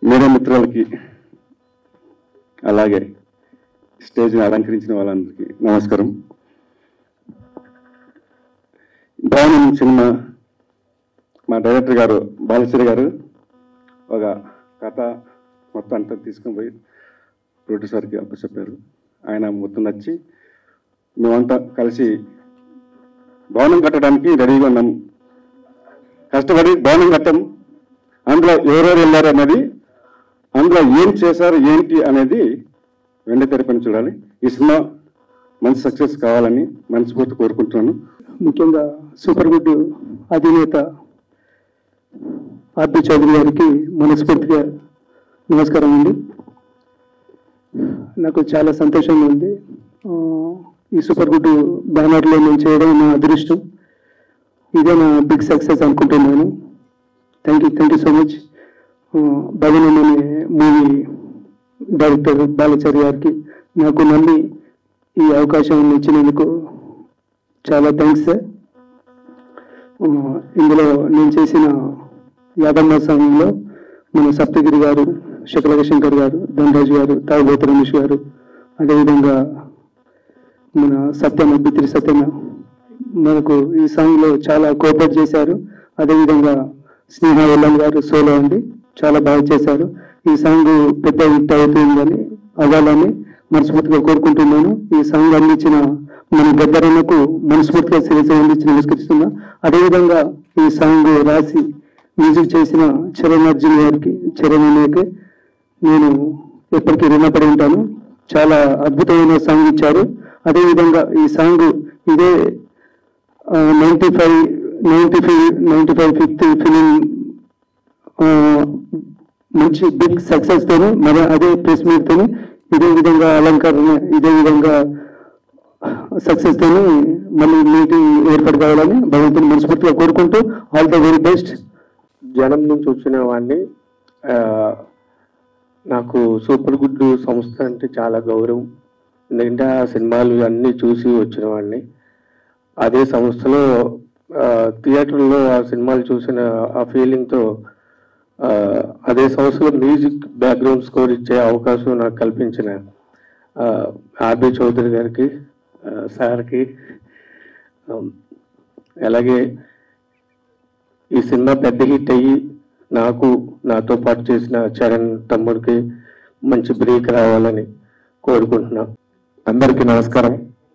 Media మిత్రులకి అలాగే స్టేజ్ని అలంకరించిన వాళ్ళందరికీ నమస్కారం భవనం సినిమా మా డైరెక్టర్ గారు బాలశ్రీ గారు ఒక కథ మొత్తం అంతా తీసుకొని పోయి ప్రొడ్యూసర్కి అప్పచెప్పారు ఆయన మొత్తం నచ్చి మేమంతా కలిసి భవనం కట్టడానికి రెడీగా ఉన్నాం కష్టపడి భవనం కట్టాం అందులో ఎవరెవరు వెళ్ళారు అనేది అందులో ఏం చేశారు ఏంటి అనేది వెండి తెరపని చూడాలి ఈ సినిమా మంచి సక్సెస్ కావాలని మనస్ఫూర్తి కోరుకుంటున్నాను ముఖ్యంగా సూపర్ గుడ్ అధినేత ఆర్పి చౌదరి గారికి మనస్ఫూర్తిగా నమస్కారం అండి నాకు చాలా సంతోషంగా ఉంది ఆ, ఈ సూపర్ గుడ్ బ్యానర్లో నేను చేయడం నా అదృష్టం ఇదే నా బిగ్ సక్సెస్ అనుకుంటున్నాను thank you thank you so much Bhavanam అనే మూవీ డైరెక్టర్ బాలచారి గారికి నాకు నమ్మి ఈ అవకాశం ఇచ్చినందుకు చాలా థ్యాంక్స్ సార్ ఆ, ఇందులో నేను చేసిన యాదమ్మ సమయంలో మన సప్తగిరి గారు శకలక శంకర్ గారు ధనరాజు గారు తాగుబోతు రమేష్ గారు అదేవిధంగా మన సత్యన బిత్రి సత్యన మనకు ఈ సాంగ్ లో చాలా కోఆపరేట్ చేశారు అదేవిధంగా స్నేహ వెల్లం గారు సోలో అండి చాలా బాగా చేశారు ఈ సాంగ్ పెద్ద హిట్ అవుతుందని అవ్వాలని మనస్ఫూర్తిగా కోరుకుంటున్నాను ఈ సాంగ్ అందించిన మన గద్దరన్నకు మనస్ఫూర్తిగా శిరస అందించి నమస్కరిస్తున్నా అదేవిధంగా ఈ సాంగ్ రాసి మ్యూజిక్ చేసిన చరణ్ అర్జున్ గారికి చరణ్ అన్నయ్యకి నేను ఎప్పటికీ రుణపడి ఉంటాను చాలా అద్భుతమైన సాంగ్ ఇచ్చారు అదేవిధంగా ఈ సాంగ్ ఇదే ninety five ninety five ninety five fifth film మంచి బిగ్ సక్సెస్ తోని మరి అదే ప్రెస్ మీట్ తోని ఇదే విధంగా అలంకరణ ఇదే విధంగా సక్సెస్ తోని మళ్ళీ మీటింగ్ ఏర్పాటు కావాలని భగవంతుని మనస్ఫూర్తిగా కోరుకుంటూ ఆల్ ద వెరీ బెస్ట్ జనం నుంచి వచ్చిన వాడిని ఆ, నాకు సూపర్ గుడ్ సంస్థ అంటే చాలా గౌరవం ఎందుకంటే ఆ సినిమాలు అన్నీ చూసి వచ్చిన వాడిని అదే సంస్థలో ఆ, థియేటర్లో ఆ సినిమాలు చూసిన ఆ ఫీలింగ్తో ఆ, అదే సంస్థలో మ్యూజిక్ బ్యాక్గ్రౌండ్ స్కోర్ ఇచ్చే అవకాశం నాకు కల్పించిన ఆర్బి చౌదరి గారికి ఆ, సార్కి ఆ, అలాగే ఈ సినిమా పెద్ద హిట్ అయ్యి నాకు నాతో పాటు చేసిన చరణ్ తమ్ముడికి మంచి బ్రేక్ రావాలని కోరుకుంటున్నా అందరికీ నమస్కారం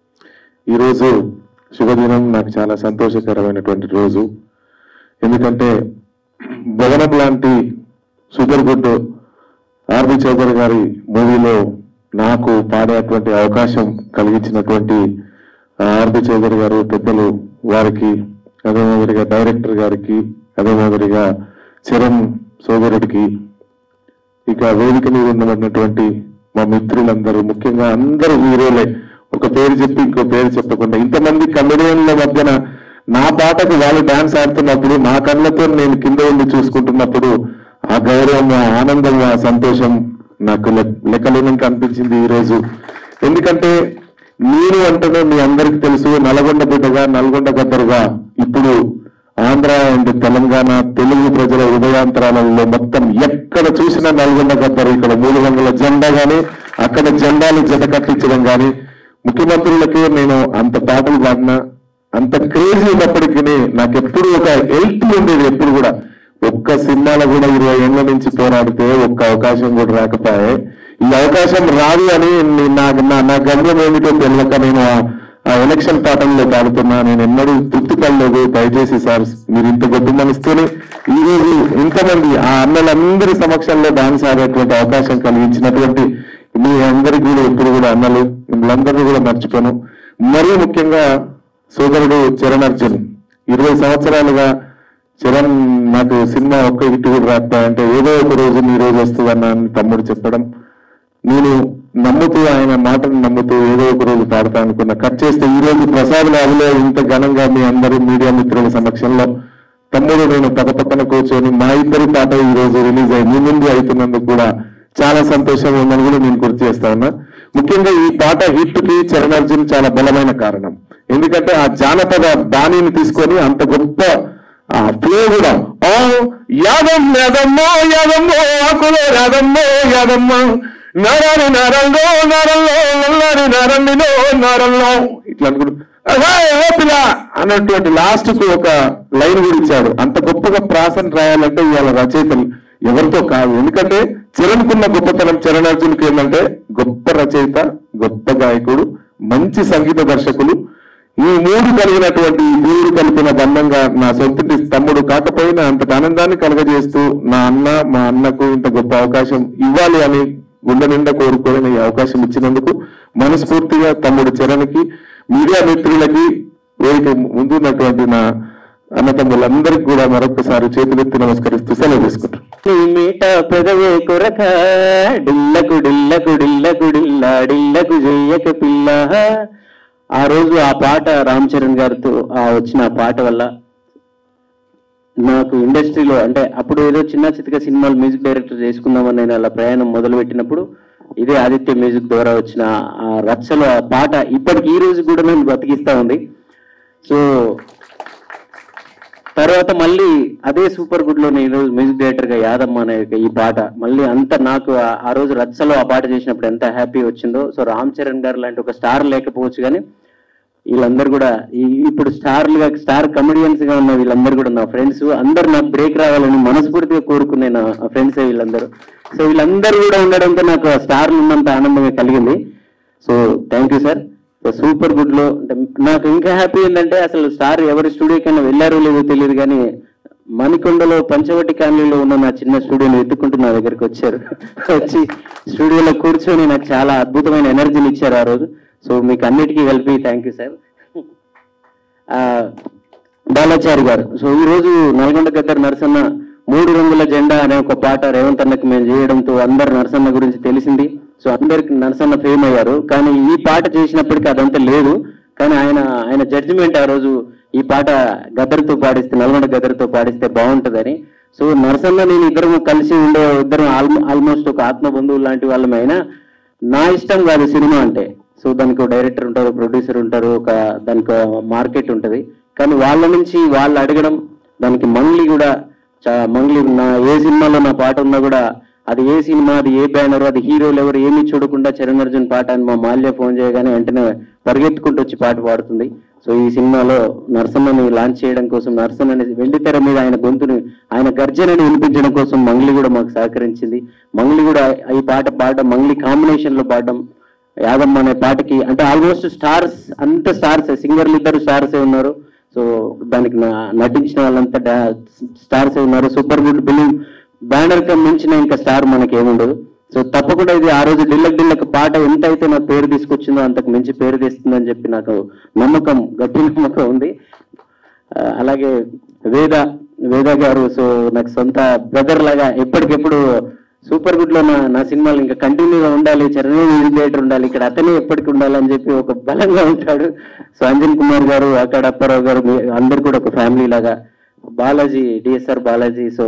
ఈరోజు శుభదినం నాకు చాలా సంతోషకరమైనటువంటి రోజు ఎందుకంటే భవనం లాంటి సూపర్ గుడ్ ఆర్బి చౌదరి గారి మూవీలో నాకు పాడేటువంటి అవకాశం కలిగించినటువంటి ఆర్బి చౌదరి గారు పెద్దలు వారికి అదే మాదిరిగా డైరెక్టర్ గారికి అదే మాదిరిగా చరణ్ సోదరుడికి ఇక వేదిక మీద ఉన్నటువంటి మా మిత్రులందరూ ముఖ్యంగా అందరూ హీరోలే ఒక పేరు చెప్పి ఇంకో పేరు చెప్పకుండా ఇంతమంది కమెడియన్ల మధ్యన నా పాటకు వాళ్ళు డాన్స్ ఆడుతున్నప్పుడు నా కళ్ళతో నేను కింద ఉండి చూసుకుంటున్నప్పుడు ఆ గౌరవం ఆ ఆనందం ఆ సంతోషం నాకు లె- లెక్కలేనంత అనిపించింది ఈ రోజు ఎందుకంటే నేను అంటేనే మీ అందరికి తెలుసు నల్గొండ బిడ్డగా నల్గొండ గద్దరుగా ఇప్పుడు ఆంధ్ర అండ్ తెలంగాణ తెలుగు ప్రజల హృదయాంతరాలలో మొత్తం ఎక్కడ చూసినా నల్గొండ గద్దరు ఇక్కడ మూడు వందల జెండా గాని అక్కడ జెండాలు జత కట్టించడం గాని ముఖ్యమంత్రులకే నేను అంత పాటలు పాడినా అంత క్రేజీ ఉన్నప్పటికీ నాకు ఎప్పుడు ఒక హెల్ప్ ఉండేది ఎప్పుడు కూడా ఒక్క సినిమాలో కూడా ఇరవై ఏళ్ల నుంచి పోరాడితే ఒక్క అవకాశం కూడా రాకపోయే ఈ అవకాశం రాదు అని నీ- నా నా- నా గమ్యం ఏమిటో తెలియక నేను ఆ- ఆ ఎలక్షన్ పాఠంలో పాడుతున్నా నేను ఎన్నడూ తృప్తి పడలేదు దయచేసి సార్ మీరు ఇంత గొప్ప మనసుతోనే ఈ రోజు ఇంతమంది ఆ అన్నలందరి సమక్షంలో డాన్స్ ఆడేటువంటి అవకాశం కలిగించినటువంటి మీ అందరికీ కూడా ఎప్పుడు కూడా అన్నలు మిమ్మల్ని కూడా మర్చిపోను మరీ ముఖ్యంగా సోదరుడు చరణ్ అర్జున్ ఇరవై సంవత్సరాలుగా చరణ్ నాకు సినిమా ఒక్క హిట్ కూడా రాస్తా అంటే ఏదో ఒక రోజు నీ రోజు వస్తుందన్న అని తమ్ముడు చెప్పడం నేను నమ్ముతూ ఆయన మాటను నమ్ముతూ ఏదో ఒక రోజు పాడతా అనుకున్నా కట్ చేస్తే ఈ రోజు ప్రసాద్ లాభలో ఇంత ఘనంగా మీ అందరూ మీడియా మిత్రుల సమక్షంలో తమ్ముడు నేను పక్క పక్కన కూర్చొని మా ఇద్దరి పాట ఈ రోజు రిలీజ్ అయ్యి మీ ముందు అవుతున్నందుకు కూడా చాలా సంతోషంగా ఉందని కూడా నేను గుర్తు చేస్తా ఉన్నా ముఖ్యంగా ఈ పాట హిట్ కి చరణ్ అర్జున్ చాలా బలమైన కారణం ఎందుకంటే ఆ జానపద బాణిని తీసుకొని అంత గొప్ప ఆ ప్లే కూడా ఆ యాదం యాదమ్మో యాదమ్మో ఆకులో యాదమ్మో యాదమ్మ నరని నరంలో నరంలో నల్లని నరండిలో నరంలో ఇట్లా అనుకుంటూ "అహా, ఏ పిల్ల అన్నటువంటి లాస్ట్ కు ఒక లైన్ కూడా ఇచ్చాడు అంత గొప్పగా ప్రాసను రాయాలంటే ఇవాళ రచయితలు ఎవరితో కాదు ఎందుకంటే చరణ్కున్న గొప్పతనం చరణ్ అర్జున్కి ఏంటంటే గొప్ప రచయిత గొప్ప గాయకుడు మంచి సంగీత దర్శకులు ఈ మూడు కలిగినటువంటి ఈ దేవుడు కలిపిన బంధంగా నా సొంతటి తమ్ముడు కాకపోయినా అంతటి ఆనందాన్ని కలగజేస్తూ నా అన్న మా అన్నకు ఇంత గొప్ప అవకాశం ఇవ్వాలి అని గుండె నిండా కోరుకోని ఈ అవకాశం ఇచ్చినందుకు మనస్ఫూర్తిగా తమ్ముడు చరణ్కి మీడియా మిత్రులకి వేదిక ముందు ఉన్నటువంటి నా అన్న తమ్ముళ్ళందరికీ కూడా మరొకసారి చేతులెత్తి నమస్కరిస్తూ సెలవు తీసుకుంటాను నీ మీట పెదవే కొరక డిల్లకు డిల్లకు డిల్లకు డిల్లా డిల్లకు చెయ్యక పిల్ల ఆ రోజు ఆ పాట రామ్ చరణ్ గారితో ఆ వచ్చిన ఆ పాట వల్ల నాకు ఇండస్ట్రీలో అంటే అప్పుడు ఏదో చిన్న చిత్తగా సినిమాలు మ్యూజిక్ డైరెక్టర్ చేసుకుందామని నేను అలా ప్రయాణం మొదలు పెట్టినప్పుడు ఇదే ఆదిత్య మ్యూజిక్ ద్వారా వచ్చిన ఆ రచ్చలో ఆ పాట ఇప్పటికి ఈ రోజు కూడా నన్ను బతికిస్తా ఉంది సో తర్వాత మళ్ళీ అదే సూపర్ గుడ్ లో నేను మ్యూజిక్ డైరెక్టర్ గా యాదమ్మ అనే ఈ పాట మళ్ళీ అంత నాకు ఆ- ఆ రోజు రచ్చలో ఆ పాట చేసినప్పుడు ఎంత హ్యాపీ వచ్చిందో సో రామ్ చరణ్ గారు లాంటి ఒక స్టార్ లేకపోవచ్చు కానీ వీళ్ళందరూ కూడా ఈ- ఇప్పుడు స్టార్లుగా స్టార్ కమెడియన్స్ గా ఉన్న వీళ్ళందరూ కూడా నా ఫ్రెండ్స్ అందరు నాకు బ్రేక్ రావాలని మనస్ఫూర్తిగా కోరుకునే నా ఫ్రెండ్స్ వీళ్ళందరూ సో వీళ్ళందరూ కూడా ఉండడంతో నాకు ఆ స్టార్లు ఉన్నంత ఆనందంగా కలిగింది so thank you sir super good లో అంటే నాకు ఇంకా హ్యాపీ ఏంటంటే అసలు స్టార్ ఎవరి స్టూడియోకైనా వెళ్ళారో లేదో తెలియదు కానీ మణికొండలో పంచవటి కాలనీలో ఉన్న నా చిన్న స్టూడియోని వెతుక్కుంటూ నా దగ్గరికి వచ్చారు వచ్చి స్టూడియోలో కూర్చొని నాకు చాలా అద్భుతమైన ఎనర్జీని ఇచ్చారు ఆ రోజు సో మీకు అన్నిటికీ కలిపి థ్యాంక్ యూ సార్ బాలాచారి గారు సో ఈ రోజు నల్గొండ గద్దర్ నరసన్న మూడు రంగుల జెండా అనే ఒక పాట రేవంత్ అన్నకి మేము చేయడంతో అందరు నరసన్న గురించి తెలిసింది సో అందరికి నరసన్న ఫేమ్ అయ్యారు కానీ ఈ పాట చేసినప్పటికీ అదంతా లేదు కానీ ఆయన ఆయన జడ్జిమెంట్ ఆ రోజు ఈ పాట గద్దర్తో పాడిస్తే నల్గొండ గద్దర్తో పాడిస్తే బాగుంటుందని సో నరసన్న నేను ఇద్దరం కలిసి ఉండే ఇద్దరం ఆల్మోస్ట్ ఒక ఆత్మ బంధువులు లాంటి వాళ్ళమే అయినా నా ఇష్టం కాదు సినిమా అంటే సో దానికి ఒక డైరెక్టర్ ఉంటారు ప్రొడ్యూసర్ ఉంటారు ఒక దానికి మార్కెట్ ఉంటది కానీ వాళ్ళ నుంచి వాళ్ళు అడగడం దానికి మంగ్లీ కూడా చా- మంగ్లీ నా ఏ సినిమాలో నా పాట ఉన్నా కూడా అది ఏ సినిమా అది ఏ బ్యానర్ అది హీరోలు ఎవరు ఏమీ చూడకుండా చరణ్ అర్జున్ పాట అని మా మాల్య ఫోన్ చేయగానే వెంటనే పరిగెత్తుకుంటూ వచ్చి పాట పాడుతుంది సో ఈ సినిమాలో నరసన్నని లాంచ్ చేయడం కోసం నరసన్నని వెండి తెర మీద ఆయన గొంతుని ఆయన గర్జనని వినిపించడం కోసం మంగ్లీ కూడా మాకు సహకరించింది మంగ్లీ కూడా ఈ పాట పాడడం మంగ్లీ కాంబినేషన్ లో పాడడం యాదమ్మ అనే పాటకి అంటే ఆల్మోస్ట్ స్టార్స్ అంత స్టార్స్ సింగర్లు ఇద్దరు స్టార్స్ ఉన్నారు సో దానికి నా- నటించిన వాళ్ళంతా స్టార్స్ ఉన్నారు సూపర్ గుడ్ బిలీవ్ బ్యానర్ కి మించిన ఇంకా స్టార్ మనకి ఏముండదు సో తప్పకుండా ఇది ఆ రోజు డిల్లక్ డిల్లక్ పాట ఎంత అయితే నాకు పేరు తీసుకొచ్చిందో అంతకు మించి పేరు తెస్తుందని చెప్పి నాకు నమ్మకం గట్టి నమ్మకం ఉంది ఆ, అలాగే వేద వేద గారు సో నాకు సొంత బ్రదర్ లాగా ఎప్పటికెప్పుడు సూపర్ గుడ్ లో నా నా సినిమాలు ఇంకా కంటిన్యూగా ఉండాలి చరణ్ మ్యూజిక్ థియేటర్ ఉండాలి ఇక్కడ అతనే ఎప్పటికి ఉండాలని చెప్పి ఒక బలంగా ఉంటాడు సో అంజన్ కుమార్ గారు అక్కడ అప్పారావు గారు మీ- అందరు కూడా ఒక ఫ్యామిలీ లాగా బాలాజీ డిఎస్ఆర్ బాలాజీ సో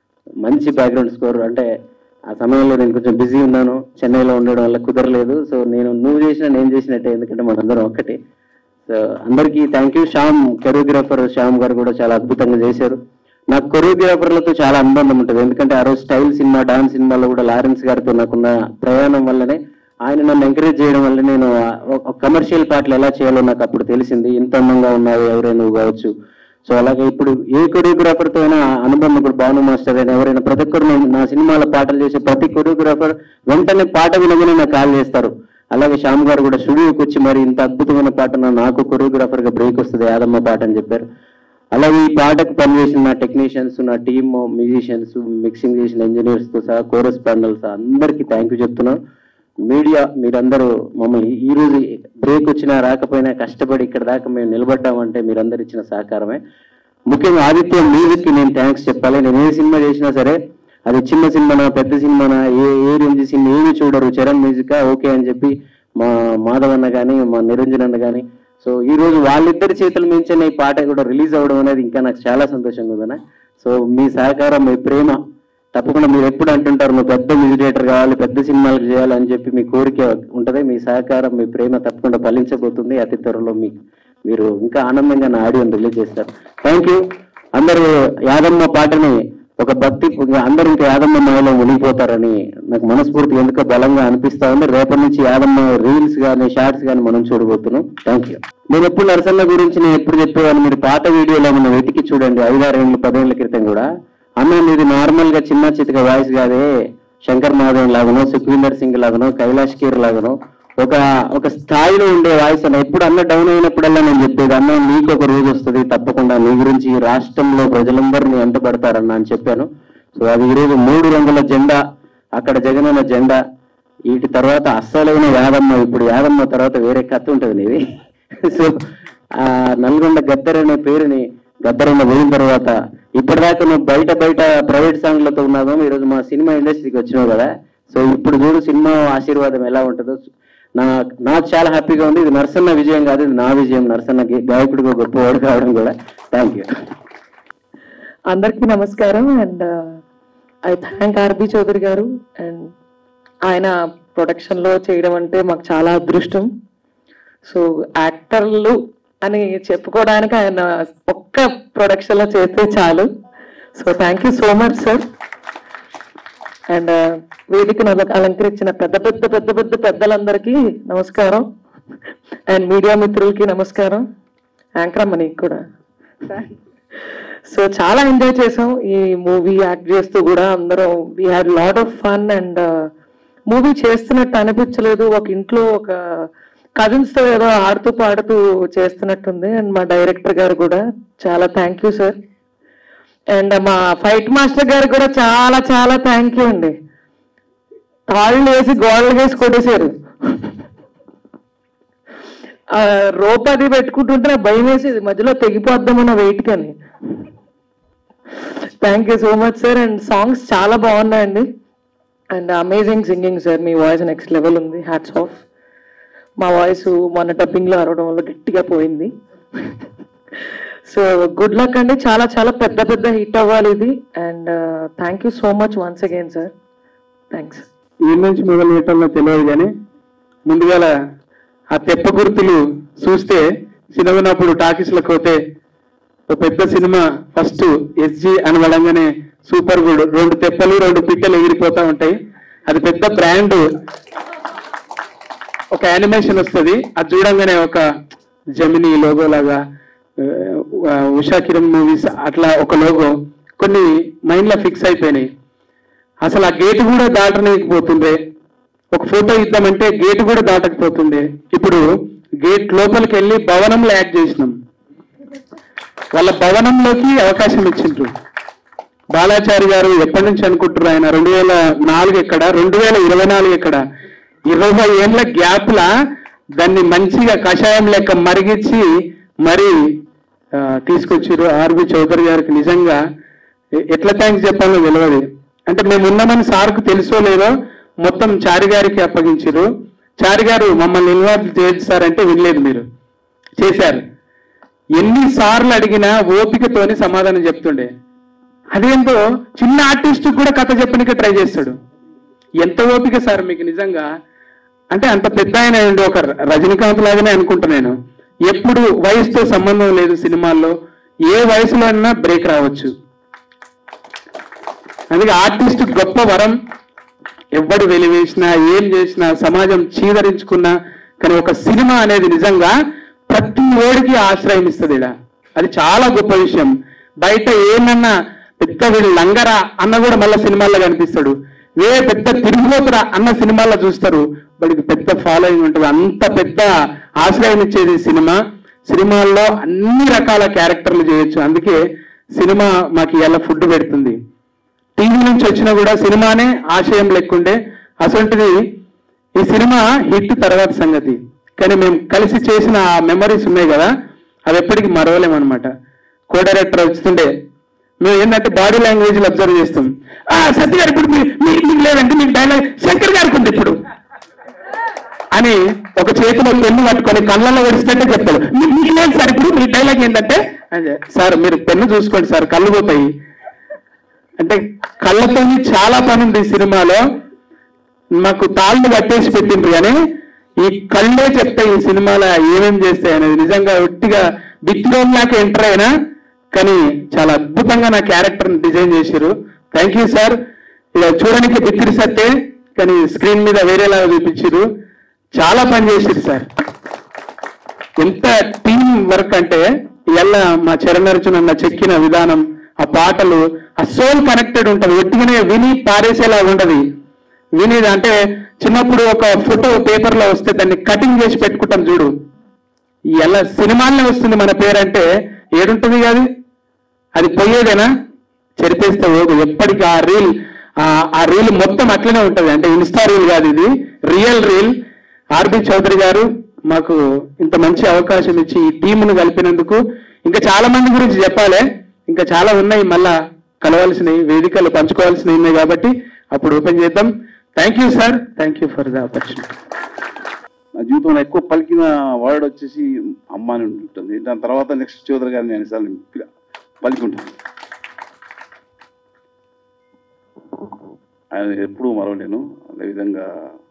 మంచి బ్యాక్గ్రౌండ్ స్కోర్ అంటే ఆ సమయంలో నేను కొంచెం బిజీ ఉన్నాను చెన్నైలో ఉండడం వల్ల కుదరలేదు సో నేను నువ్వు చేసినా నేను చేసినట్టే ఎందుకంటే మనందరం ఒక్కటే సో అందరికీ thank you Shyam choreographer Shyam garu కూడా చాలా అద్భుతంగా చేశారు నాకు కొరియోగ్రాఫర్లతో చాలా అనుబంధం ఉంటుంది ఎందుకంటే ఆ రోజు స్టైల్ సినిమా డాన్స్ సినిమాలో కూడా లారెన్స్ గారితో నాకున్న ప్రయాణం వల్లనే ఆయన నన్ను ఎంకరేజ్ చేయడం వల్ల నేను కమర్షియల్ పాటలు ఎలా చేయాలో నాకు అప్పుడు తెలిసింది ఇంత అందంగా ఉన్నావు ఎవరైనా నువ్వు కావచ్చు సో అలాగే ఇప్పుడు ఏ కొరియోగ్రాఫర్ తో అయినా అనుబంధం ఇప్పుడు భాను మాస్టర్ అయినా ఎవరైనా ప్రతి ఒక్కరు నేను నా సినిమాల పాటలు చేసే ప్రతి కొరియోగ్రాఫర్ వెంటనే పాట వినగానే నాకు కాల్ చేస్తారు అలాగే శ్యామ్ గారు కూడా స్టూడియోకి వచ్చి మరి ఇంత అద్భుతమైన పాట నా- నాకు కొరియోగ్రాఫర్ గా బ్రేక్ వస్తుంది యాదమ్మ పాట అని చెప్పారు అలాగే ఈ పాటకు పనిచేసిన నా టెక్నీషియన్స్ నా టీమ్ మ్యూజిషియన్స్ మిక్సింగ్ చేసిన ఇంజనీర్స్ తో సహా కోరస్ ప్యానల్స్ అందరికీ థ్యాంక్ యూ చెప్తున్నాను మీడియా మీరందరూ మమ్మల్ని ఈ రోజు బ్రేక్ వచ్చినా రాకపోయినా కష్టపడి ఇక్కడ దాకా మేము నిలబడ్డామంటే మీరందరూ ఇచ్చిన సహకారమే ముఖ్యంగా ఆదిత్య మ్యూజిక్ కి నేను థ్యాంక్స్ చెప్పాలి నేను ఏ సినిమా చేసినా సరే అది చిన్న సినిమానా పెద్ద సినిమానా ఏ ఏ రేంజ్ సినిమా ఏమి చూడరు చరణ్ మ్యూజిక్ ఓకే అని చెప్పి మా మాధవ్ అన్న కానీ మా నిరంజన్ అన్న కానీ సో ఈ రోజు వాళ్ళిద్దరి చేతుల మించిన ఈ పాట కూడా రిలీజ్ అవ్వడం అనేది ఇంకా నాకు చాలా సంతోషంగా ఉందన్న సో మీ సహకారం మీ ప్రేమ తప్పకుండా మీరు ఎప్పుడు అంటుంటారు నువ్వు పెద్ద మ్యూజిక్ కావాలి పెద్ద సినిమాలకు చేయాలి అని చెప్పి మీ కోరిక ఉంటది మీ సహకారం మీ ప్రేమ తప్పకుండా ఫలించబోతుంది అతి త్వరలో మీ మీరు ఇంకా ఆనందంగా నా ఆడియోని రిలీజ్ చేస్తారు థ్యాంక్ యూ అందరూ యాదమ్మ పాటని ఒక భక్తి ఇంకా అందరూ ఇంకా యాదమ్మ మాయలో మునిగిపోతారని నాకు మనస్ఫూర్తి ఎందుకో బలంగా అనిపిస్తా ఉంది రేపటి నుంచి యాదమ్మ రీల్స్ కానీ షార్ట్స్ కానీ మనం చూడబోతున్నాం థ్యాంక్ యూ నేను ఎప్పుడు నరసన్న గురించి నేను ఎప్పుడు చెప్పేవాళ్ళు మీరు పాత వీడియోలో మనం వెతికి చూడండి ఐదారేళ్ళు పదేళ్ల క్రితం కూడా అన్న మీది నార్మల్ గా చిన్న చితక వాయిస్ కాదే శంకర్ మాధవన్ లాగనో సుఖవీందర్ సింగ్ లాగనో కైలాష్ కీర్ లాగనో ఒక ఒక స్థాయిలో ఉండే వాయిస్ అన్న ఎప్పుడు అన్న డౌన్ అయినప్పుడల్లా నేను చెప్పేది అన్న నీకు ఒక రోజు వస్తుంది తప్పకుండా నీ గురించి ఈ రాష్ట్రంలో ప్రజలందరినీ వెంటబడతారన్న అని చెప్పాను సో అది ఈరోజు మూడు రంగుల జెండా అక్కడ జగనన్న జెండా వీటి తర్వాత అస్సలైన యాదమ్మ ఇప్పుడు యాదమ్మ తర్వాత వేరే కథ ఉంటుంది నీది సో ఆ నల్గొండ గద్దర్ అనే పేరుని గద్దరన్న పోయిన తర్వాత ఇప్పటిదాకా నువ్వు బయట బయట ప్రైవేట్ సాంగ్లతో ఉన్నావు ఈరోజు మా సినిమా ఇండస్ట్రీకి వచ్చినావు కదా సో ఇప్పుడు చూడు సినిమా ఆశీర్వాదం ఎలా ఉంటుందో నా నాకు చాలా హ్యాపీగా ఉంది ఇది నరసన్న విజయం కాదు ఇది నా విజయం నరసన్న గా- గాయకుడిగా గొప్పవాడు కావడం కూడా థ్యాంక్ యూ అందరికీ నమస్కారం and I thank R B Chowdary గారు అండ్ ఆయన ప్రొడక్షన్ లో చేయడం అంటే మాకు చాలా అదృష్టం సో యాక్టర్లు అని చెప్పుకోవడానికి ఆయన ఒక్క ప్రొడక్షన్ లో చేస్తే చాలు so thank you so much sir and వేదికను అల- అలంకరించిన పెద్ద పెద్ద పెద్ద పెద్ద పెద్దలందరికీ నమస్కారం అండ్ మీడియా మిత్రులకి నమస్కారం యాంకర్ అమ్మ నీకు కూడా సో చాలా ఎంజాయ్ చేసాం ఈ మూవీ యాక్ట్ చేస్తూ కూడా అందరం we had lot of fun and movie చేస్తున్నట్టు అనిపించలేదు ఒక ఇంట్లో ఒక కజిన్స్ తో ఏదో ఆడుతూ పాడుతూ చేస్తున్నట్టుంది అండ్ మా డైరెక్టర్ గారు కూడా చాలా థ్యాంక్ యూ సార్ అండ్ మా ఫైట్ మాస్టర్ గారు కూడా చాలా చాలా థ్యాంక్ యూ అండి తాళ్ళు వేసి గోడలు వేసి కొట్టేశారు ఆ రోప్ అది పెట్టుకుంటుంటే నాకు భయం వేసేది మధ్యలో తెగిపోద్దామన్న వెయిట్ కానీ thank you so much sir and songs చాలా బాగున్నాయండి అండ్ అమేజింగ్ సింగింగ్ సార్ మీ వాయిస్ నెక్స్ట్ లెవెల్ ఉంది హ్యాట్స్ ఆఫ్ మా వాయిస్ మొన్న డబ్బింగ్ లో అరవడం వల్ల గట్టిగా పోయింది సో గుడ్ లక్ అండి చాలా చాలా పెద్ద పెద్ద హిట్ అవ్వాలి ఇది and thank you so much once again sir thanks ఈ నుంచి మొదలు పెట్టాలో తెలియదు కానీ ముందుగాల ఆ తెప్ప గుర్తులు చూస్తే చిన్నగున్నప్పుడు టాకీస్లకు పోతే ఒక పెద్ద సినిమా ఫస్ట్ ఎస్జి అని వడంగానే సూపర్ గుడ్ రెండు తెప్పలు రెండు పిట్టలు ఎగిరిపోతా ఉంటాయి అది పెద్ద బ్రాండ్ ఒక యానిమేషన్ వస్తుంది అది చూడంగానే ఒక జమిని లోగో లాగా ఆ, ఉషా కిరణ్ మూవీస్ అట్లా ఒక లోగో కొన్ని మైండ్ లో ఫిక్స్ అయిపోయినాయి అసలు ఆ గేట్ కూడా దాటలేకపోతుండే ఒక ఫోటో ఇద్దామంటే గేట్ కూడా దాటకపోతుండే ఇప్పుడు గేట్ లోపలికి వెళ్ళి భవనంలో యాడ్ చేసినాం వాళ్ళ భవనంలోకి అవకాశం ఇచ్చిండ్రు బాలాచారి గారు ఎప్పటి నుంచి అనుకుంటారు ఆయన రెండు వేల నాలుగు ఎక్కడ రెండు వేల ఇరవై నాలుగు ఎక్కడ ఇరవై ఏళ్ళ గ్యాప్ లా దాన్ని మంచిగా కషాయం లెక్క మరిగించి మరి ఆ, తీసుకొచ్చారు ఆర్బి చౌదరి గారికి నిజంగా ఎ- ఎట్లా థ్యాంక్స్ చెప్పాలో తెలియదు అంటే మేము ఉన్నామని సార్కు తెలుసో లేదో మొత్తం చారి గారికి అప్పగించారు చారి గారు మమ్మల్ని ఇన్వాల్వ్ చేస్తారంటే వినలేదు మీరు చేశారు ఎన్ని సార్లు అడిగినా ఓపికతోని సమాధానం చెప్తుండే అదేంటో చిన్న ఆర్టిస్ట్ కూడా కథ చెప్పడానికి ట్రై చేస్తాడు ఎంత ఓపిక సార్ మీకు నిజంగా అంటే అంత పెద్ద ఆయన అయ్యిండు ఒక రజనీకాంత్ లాగానే అనుకుంటా నేను ఎప్పుడు వయసుతో సంబంధం లేదు సినిమాల్లో ఏ వయసులో అయినా బ్రేక్ రావచ్చు అందుకే ఆర్టిస్ట్ గొప్ప వరం ఎవడు వెలివేసినా ఏం చేసినా సమాజం చీదరించుకున్నా కానీ ఒక సినిమా అనేది నిజంగా ప్రతి ఓడికి ఆశ్రయం ఇస్తుంది ఈడ. అది చాలా గొప్ప విషయం బయట ఏమన్నా పెద్ద వీడు లంగరా అన్న కూడా మళ్ళీ సినిమాల్లో కనిపిస్తాడు వే పెద్ద తిరుగుబోతురా అన్న సినిమాల్లో చూస్తారు వాడికి పెద్ద ఫాలోయింగ్ ఉంటుంది అంత పెద్ద ఆశ్రయం ఇచ్చేది సినిమా సినిమాల్లో అన్ని రకాల క్యారెక్టర్లు చేయొచ్చు అందుకే సినిమా మాకు ఇలా ఫుడ్ పెడుతుంది టీవీ నుంచి వచ్చినా కూడా సినిమానే ఆశయం లెక్కుండే అసలుంటిది ఈ సినిమా హిట్ తర్వాత సంగతి కానీ మేము కలిసి చేసిన ఆ మెమరీస్ ఉన్నాయి కదా అవి ఎప్పటికీ మరవలేమన్నమాట కో డైరెక్టర్ వస్తుండే మేము ఏంటంటే బాడీ లాంగ్వేజ్ అబ్జర్వ్ చేస్తాం ఆ సత్య గారు ఇప్పుడు మీ- మీ- మీకు లేదంటే మీకు డైలాగ్ శంకర్ గారికి ఉంది ఇప్పుడు అని ఒక చేతిలో పెన్ను పట్టుకొని కళ్ళల్లో ఒడిసినట్టే చెప్తాడు "మీ- మీకు లేదు సార్ ఇప్పుడు మీ డైలాగ్ ఏంటంటే అంటే, సార్ మీరు పెన్ను చూసుకోండి సార్ కళ్ళు పోతాయి అంటే కళ్ళతో చాలా పని ఉంది ఈ సినిమాలో మాకు తాళ్ళు కట్టేసి పెట్టిండ్రు కానీ ఈ కళ్ళే చెప్తాయి ఈ సినిమాలో ఏమేం చేస్తాయి అనేది నిజంగా ఒట్టిగా బిట్లోలాగా ఎంటర్ అయినా కానీ చాలా అద్భుతంగా నా క్యారెక్టర్ డిజైన్ చేశారు థ్యాంక్ యూ సార్ ఇక చూడడానికి బిక్కిరి సత్తే కానీ స్క్రీన్ మీద వేరేలాగా చూపించారు చాలా పని చేశారు సార్ ఎంత టీం వర్క్ అంటే ఇలా మా చరణర్జున్ అన్న చెక్కిన విధానం ఆ పాటలు ఆ సోల్ కనెక్టెడ్ ఉంటది ఒట్టిగానే విని పారేసేలా ఉండదు విని అంటే చిన్నప్పుడు ఒక ఫోటో పేపర్ లో వస్తే దాన్ని కటింగ్ చేసి పెట్టుకుంటాం చూడు ఎలా సినిమాల్లో వస్తుంది మన పేరంటే ఏడుంటుంది కాదు అది పోయేదేనా చెరిపేస్తే ఓదు ఎప్పటికీ ఆ రీల్ ఆ రీల్ మొత్తం అట్లనే ఉంటది అంటే ఇన్స్టా రీల్ కాదు ఇది రియల్ రీల్ ఆర్బి చౌదరి గారు మాకు ఇంత మంచి అవకాశం ఇచ్చి ఈ టీంను కలిపినందుకు ఇంకా చాలా మంది గురించి చెప్పాలి ఇంకా చాలా ఉన్నాయి మళ్ళా కలవాల్సినవి వేదికలు పంచుకోవాల్సినవి ఉన్నాయి కాబట్టి అప్పుడు ఓపెన్ చేద్దాం thank you sir thank you for the opportunity నా జీవితంలో ఎక్కువ పలికిన వర్డ్ వచ్చేసి అమ్మ అని ఉంటుంది దాని తర్వాత నెక్స్ట్ చౌదరి గారిని నేను సార్లు పలికి ఉంటాను ఆయన ఎప్పుడూ మరవలేను అదేవిధంగా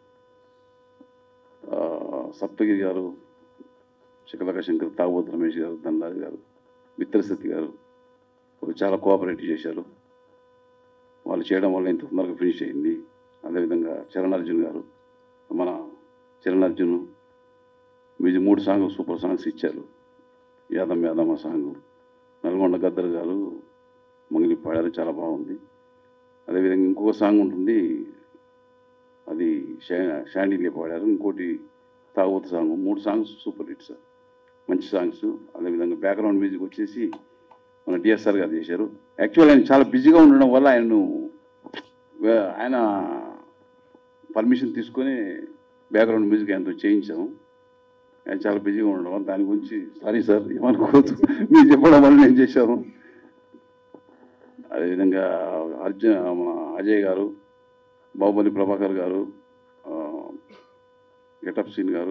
ఆ, సప్తగిరి గారు శిఖలక శంకర్ తాగోతు రమేష్ గారు ధనరాజు గారు మిత్రశక్తి గారు వాళ్ళు చాలా కోఆపరేట్ చేశారు వాళ్ళు చేయడం వల్ల ఇంత తొందరగా ఫినిష్ అయింది అదేవిధంగా చరణ్ అర్జున్ గారు మన చరణ్ అర్జున్ మీది మూడు సాంగ్ సూపర్ సాంగ్స్ ఇచ్చారు యాదమ్ యాదమ్మ సాంగ్ నల్గొండ గద్దర్ గారు మంగిలి పాడారు చాలా బాగుంది అదేవిధంగా ఇంకొక సాంగ్ ఉంటుంది అది షా- షాండీలే పాడారు ఇంకోటి తాగోతు సాంగ్ మూడు సాంగ్స్ సూపర్ హిట్స్ మంచి సాంగ్స్ అదేవిధంగా బ్యాక్గ్రౌండ్ మ్యూజిక్ వచ్చేసి మన డిఎస్ఆర్ గారు చేశారు యాక్చువల్ ఆయన చాలా బిజీగా ఉండడం వల్ల ఆయన్ను వే- ఆయన పర్మిషన్ తీసుకొని బ్యాక్గ్రౌండ్ మ్యూజిక్ ఆయనతో చేయించాము ఆయన చాలా బిజీగా ఉండడం వల్ల దాని గురించి సారీ సార్ ఏమనుకోవద్దు మీరు చెప్పడం వల్ల నేను చేశాను అదేవిధంగా అర్జున్ మన అజయ్ గారు బాహుబలి ప్రభాకర్ గారు గెటప్ సీన్ గారు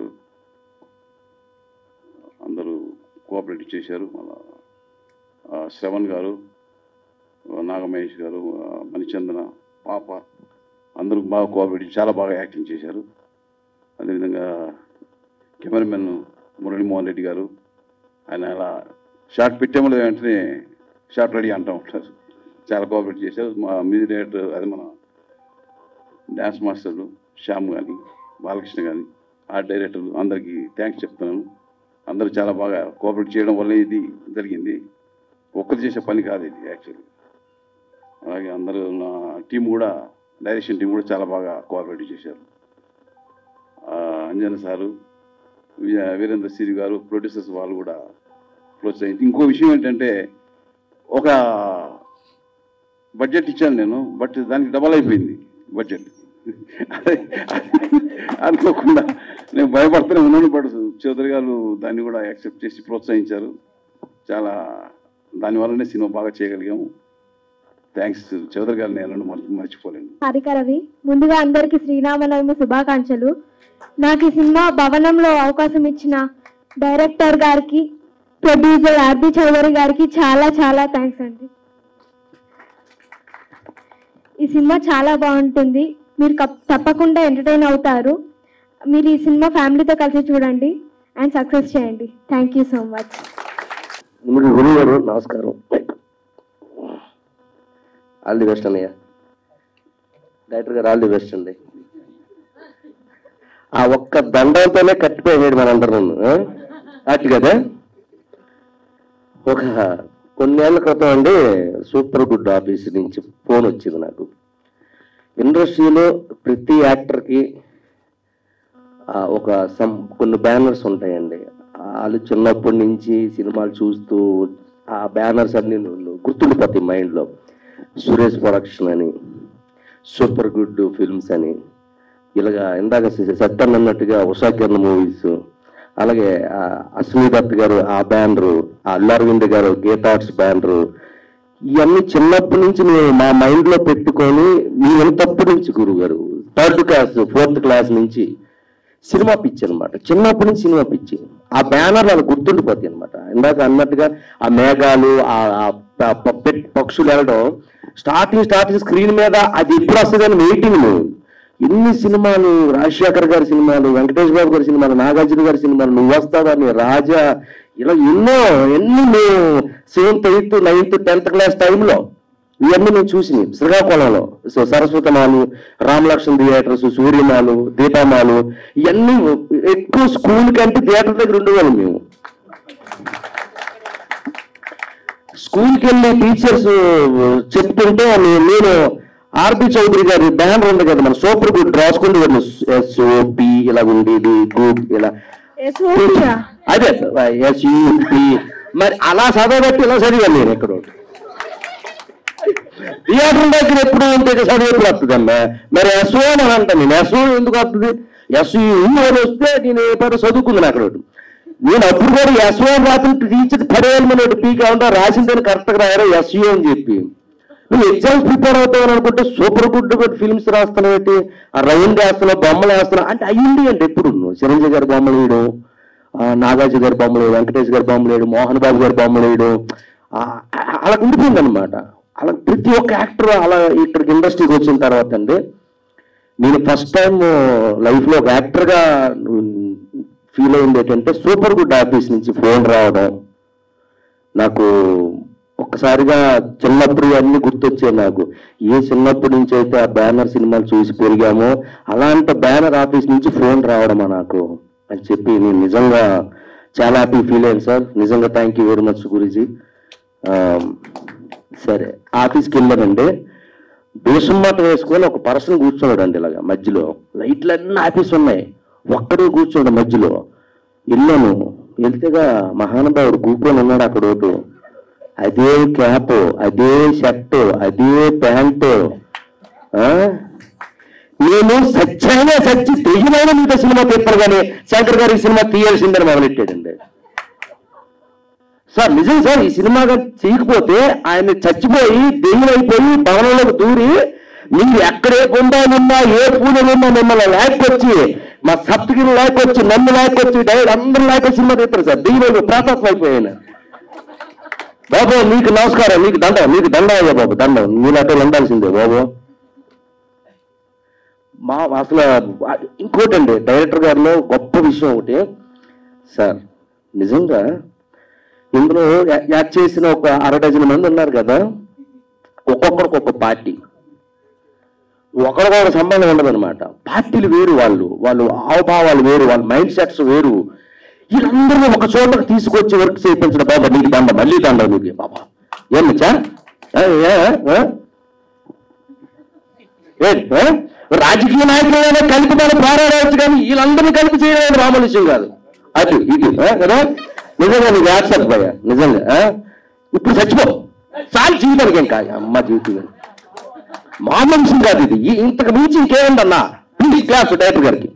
అందరూ కోఆపరేట్ చేశారు మళ్ళా ఆ, శ్రవణ్ గారు ఆ, నాగమహేష్ గారు ఆ, మణిచందన పాప అందరూ బాగా కోఆపరేట్ చాలా బాగా యాక్టింగ్ చేశారు అదేవిధంగా కెమెరామెన్ మురళీమోహన్ రెడ్డి గారు ఆయన అలా షార్ట్ పెట్టామో వెంటనే షార్ట్ రెడీ అంటూ ఉంటారు చాలా కోఆపరేట్ చేశారు మా మ్యూజిక్ డైరెక్టర్ అదే మన డ్యాన్స్ మాస్టర్లు శ్యామ్ కానీ బాలకృష్ణ కానీ ఆర్ట్ డైరెక్టర్లు అందరికీ థ్యాంక్స్ చెప్తున్నాను అందరూ చాలా బాగా కోఆపరేట్ చేయడం వల్ల ఇది జరిగింది ఒక్కరు చేసే పని కాదు ఇది యాక్చువల్లీ అలాగే అందరూ నా టీం కూడా డైరెక్షన్ టీం కూడా చాలా బాగా కోఆపరేట్ చేశారు ఆ, అంజన్ సారు వి- వీరేంద్ర సిరి గారు ప్రొడ్యూసర్స్ వాళ్ళు కూడా ప్రోత్సహించి ఇంకో విషయం ఏంటంటే ఒక బడ్జెట్ ఇచ్చాను నేను బట్ దానికి డబల్ అయిపోయింది బడ్జెట్ అదే అనుకోకుండా నేను భయపడుతూనే ఉన్నాను బట్ చౌదరి గారు దాన్ని కూడా యాక్సెప్ట్ చేసి ప్రోత్సహించారు చాలా దానివల్లనే సినిమా బాగా చేయగలిగాము థ్యాంక్స్ చౌదరి గారు నేను మర్చి- మర్చిపోలేను హారిక రవి ముందుగా అందరికీ శ్రీరామనవమి శుభాకాంక్షలు నాకు ఈ సినిమా భవనంలో అవకాశం ఇచ్చిన డైరెక్టర్ గారికి ప్రొడ్యూసర్ ఆర్బి చౌదరి గారికి చాలా చాలా థ్యాంక్స్ అండి ఈ సినిమా చాలా బాగుంటుంది మీరు కప్- తప్పకుండా ఎంటర్టైన్ అవుతారు మీరు ఈ సినిమా ఫ్యామిలీతో కలిసి చూడండి అండ్ సక్సెస్ చేయండి థ్యాంక్ యూ సో మచ్ ముందు గురువు గారు నమస్కారం ఆల్ ది బెస్ట్ అన్నయ్య డైరెక్టర్ గారు ఆల్ ది బెస్ట్ అండి ఆ ఒక్క దండంతోనే కట్టిపోయాడు మనందరం అట్లు కదా ఒక కొన్నేళ్ల క్రితం అండి సూపర్ గుడ్ ఆఫీస్ నుంచి ఫోన్ వచ్చింది నాకు ఇండస్ట్రీలో ప్రతి యాక్టర్కి ఆ, ఒక సమ్ కొన్ని బ్యానర్స్ ఉంటాయండి వాళ్ళు చిన్నప్పటి నుంచి సినిమాలు చూస్తూ ఆ బ్యానర్స్ అన్ని గుర్తుండిపోతాయి మైండ్లో సురేష్ ప్రొడక్షన్ అని సూపర్ గుడ్ ఫిల్మ్స్ అని ఇలాగా ఇందాక సత్యన్ అన్నట్టుగా ఉషా కిరణ్ మూవీస్ అలాగే ఆ అశ్విని దత్ గారు ఆ బ్యానరు ఆ అల్లు అరవింద్ గారు గీతార్ట్స్ బ్యానరు ఇవన్నీ చిన్నప్పటి నుంచి మేము మా మైండ్ లో పెట్టుకొని మీ ఎంతప్పటి నుంచి గురువు గారు థర్డ్ క్లాస్ ఫోర్త్ క్లాస్ నుంచి సినిమా పిచ్చి అనమాట చిన్నప్పటి నుంచి సినిమా పిచ్చి ఆ బ్యానర్ అది గుర్తుండిపోతాయి అనమాట ఇందాక అన్నట్టుగా ఆ మేఘాలు ఆ ఆ ప- ప- పెట్- పక్షులు వెళ్ళడం స్టార్టింగ్ స్టార్టింగ్ స్క్రీన్ మీద అది ఎప్పుడు వస్తుందని వెయిటింగ్ ఎన్ని సినిమాలు రాజశేఖర్ గారి సినిమాలు వెంకటేష్ బాబు గారి సినిమాలు నాగార్జున గారి సినిమాలు నువ్వు వస్తావని రాజా ఇలా ఎన్నో ఎన్ని మేము seventh eighth ninth tenth class టైంలో ఇవన్నీ నేను చూసి శ్రీకాకుళంలో సో సరస్వతమాలు రామలక్ష్మణ్ థియేటర్స్ సూర్యమాలు దీపామాలు ఇవన్నీ ఎక్కువ స్కూల్ కంటే థియేటర్ దగ్గర ఉండేవాళ్ళం మేము స్కూల్కి వెళ్ళి టీచర్స్ చెప్తుంటే నే- నేను ఆర్పి చౌదరి గారి బ్యానర్ ఉంది కదా మన సూపర్ గుడ్ రాసుకుంటూ వెళ్ళి ఎస్ఓపి ఇలా ఉండేది గుడ్ ఇలా ఎస్ఓపియా అదే ఎస్యూపి మరి అలా చదవబట్టి ఇలా చదివాను నేను ఎక్కడ థియేటర్ దగ్గర ఎప్పుడు ఉంటే చదువు ఎప్పుడు వస్తుందమ్మా మరి ఎస్ఓ అని అంటాను నేను ఎస్ఓ ఎందుకు వస్తుంది ఎస్యూ అని వస్తే నేను ఏ పని చదువుకుంది అక్కడ ఒకటి. నేను అప్పుడు కూడా ఎస్ఓ అని రాత్రి టీచర్ పడేయాలి మన పీక్ ఏమంటా రాసిందని కరెక్ట్గా రాయారు ఎస్యూ అని చెప్పి నువ్వు ఎగ్జామ్స్ ప్రిపేర్ అవుతావు అనుకుంటే సూపర్ గుడ్ గుడ్ ఫిల్మ్స్ రాస్తున్నావు ఏంటి ఆ రౌండ్ వేస్తున్నావు బొమ్మలు వేస్తున్నావు అంటే అయ్యింది అంటే ఎప్పుడు నువ్వు చిరంజీవి గారి బొమ్మలు వేయడం ఆ, నాగార్జున గారి బొమ్మలు వేయడం వెంకటేష్ గారి బొమ్మలు వేయడం మోహన్ బాబు గారి బొమ్మలు వేయడం ఆ, అలా ఉండిపోయింది అనమాట అలా ప్రతి ఒక్క యాక్టర్ అలా ఇక్కడికి ఇండస్ట్రీకి వచ్చిన తర్వాత అండి నేను ఫస్ట్ టైం లైఫ్ లో ఒక యాక్టర్ గా ఫీల్ అయింది ఏంటంటే సూపర్ గుడ్ ఆఫీస్ నుంచి ఫోన్ రావడం నాకు ఒక్కసారిగా చిన్నప్పుడు అన్ని గుర్తొచ్చాయి నాకు ఏ చిన్నప్పటి నుంచి అయితే ఆ బ్యానర్ సినిమాలు చూసి పెరిగామో అలాంటి బ్యానర్ ఆఫీస్ నుంచి ఫోన్ రావడమా నాకు అని చెప్పి నేను నిజంగా చాలా హ్యాపీ ఫీల్ అయ్యాను సార్ నిజంగా thank you very much guruji ఆ, సరే ఆఫీస్కి వెళ్ళానండి బేసమ్మాట వేసుకొని ఒక పర్సన్ కూర్చున్నాడు అండి ఇలాగా మధ్యలో లైట్లు అన్నీ ఆఫీస్ ఉన్నాయి ఒక్కడే కూర్చోడు మధ్యలో వెళ్ళాను వెళ్తేగా మహానుభావుడు కూర్చొని ఉన్నాడు అక్కడ ఒకటి అదే క్యాప్ అదే షర్ట్ అదే ప్యాంటు ఆ? నేను సత్యమైన సచ్చి తెయ్యమైన మీతో సినిమా పేపర్ కానీ శంకర్ గారు ఈ సినిమా తీయాల్సిందని మొదలెట్టాడండి సార్ నిజం సార్ ఈ సినిమా కానీ చేయకపోతే ఆయన చచ్చిపోయి దెయ్యమైపోయి భవనంలోకి దూరి మీరు ఎక్కడే గుండాలున్నా ఏ పూజలున్నా మిమ్మల్ని లేకొచ్చి మా సప్తగిరి లేకొచ్చి నన్ను లేకొచ్చి డైరెక్ట్ అందరూ లేకొచ్చి సినిమా తీస్తారు సార్ దెయ్యం ప్రాతత్వం అయిపోయాను బాబు నీకు నమస్కారం నీకు దండ నీకు దండ అయ్యా బాబు దండ నేను అక్కడ ఉండాల్సిందే బాబు మా అసలు ఇంకోటండి డైరెక్టర్ గారిలో గొప్ప విషయం ఒకటి సార్ నిజంగా ఇందులో యా- యాక్ట్ చేసిన ఒక అర డజన్ మంది ఉన్నారు కదా ఒక్కొక్కరికి ఒక పార్టీ ఒకరికొకరు సంబంధం ఉండదన్నమాట పార్టీలు వేరు వాళ్ళు వాళ్ళు హావభావాలు వేరు వాళ్ళ మైండ్ సెట్స్ వేరు వీళ్ళందరినీ ఒక చోటకు తీసుకొచ్చి వర్క్ చేయించడం బాబా నీకు దండ మళ్ళీ దండ నీకు బాబా ఏమచ్చా ఏ, ఏ, ఏ? ఏంటి, ఏ? రాజకీయ నాయకులైనా కలిపి మనం పోరాడవచ్చు కానీ వీళ్ళందరినీ కలిపి చేయడం మామూలు విషయం కాదు అది ఇది ఏ, కదా నిజంగా నీకు యాక్సెప్ట్ భయ్యా నిజంగా ఏ? ఇప్పుడు చచ్చిపో చాలు జీవితానికి ఇంకా అమ్మ జీవితం మామూలు విషయం కాదు ఇది ఈ- ఇంతకు మించి ఇంకేముందన్నా ప్లీజ్ క్లాస్ డైరెక్టర్ గారికి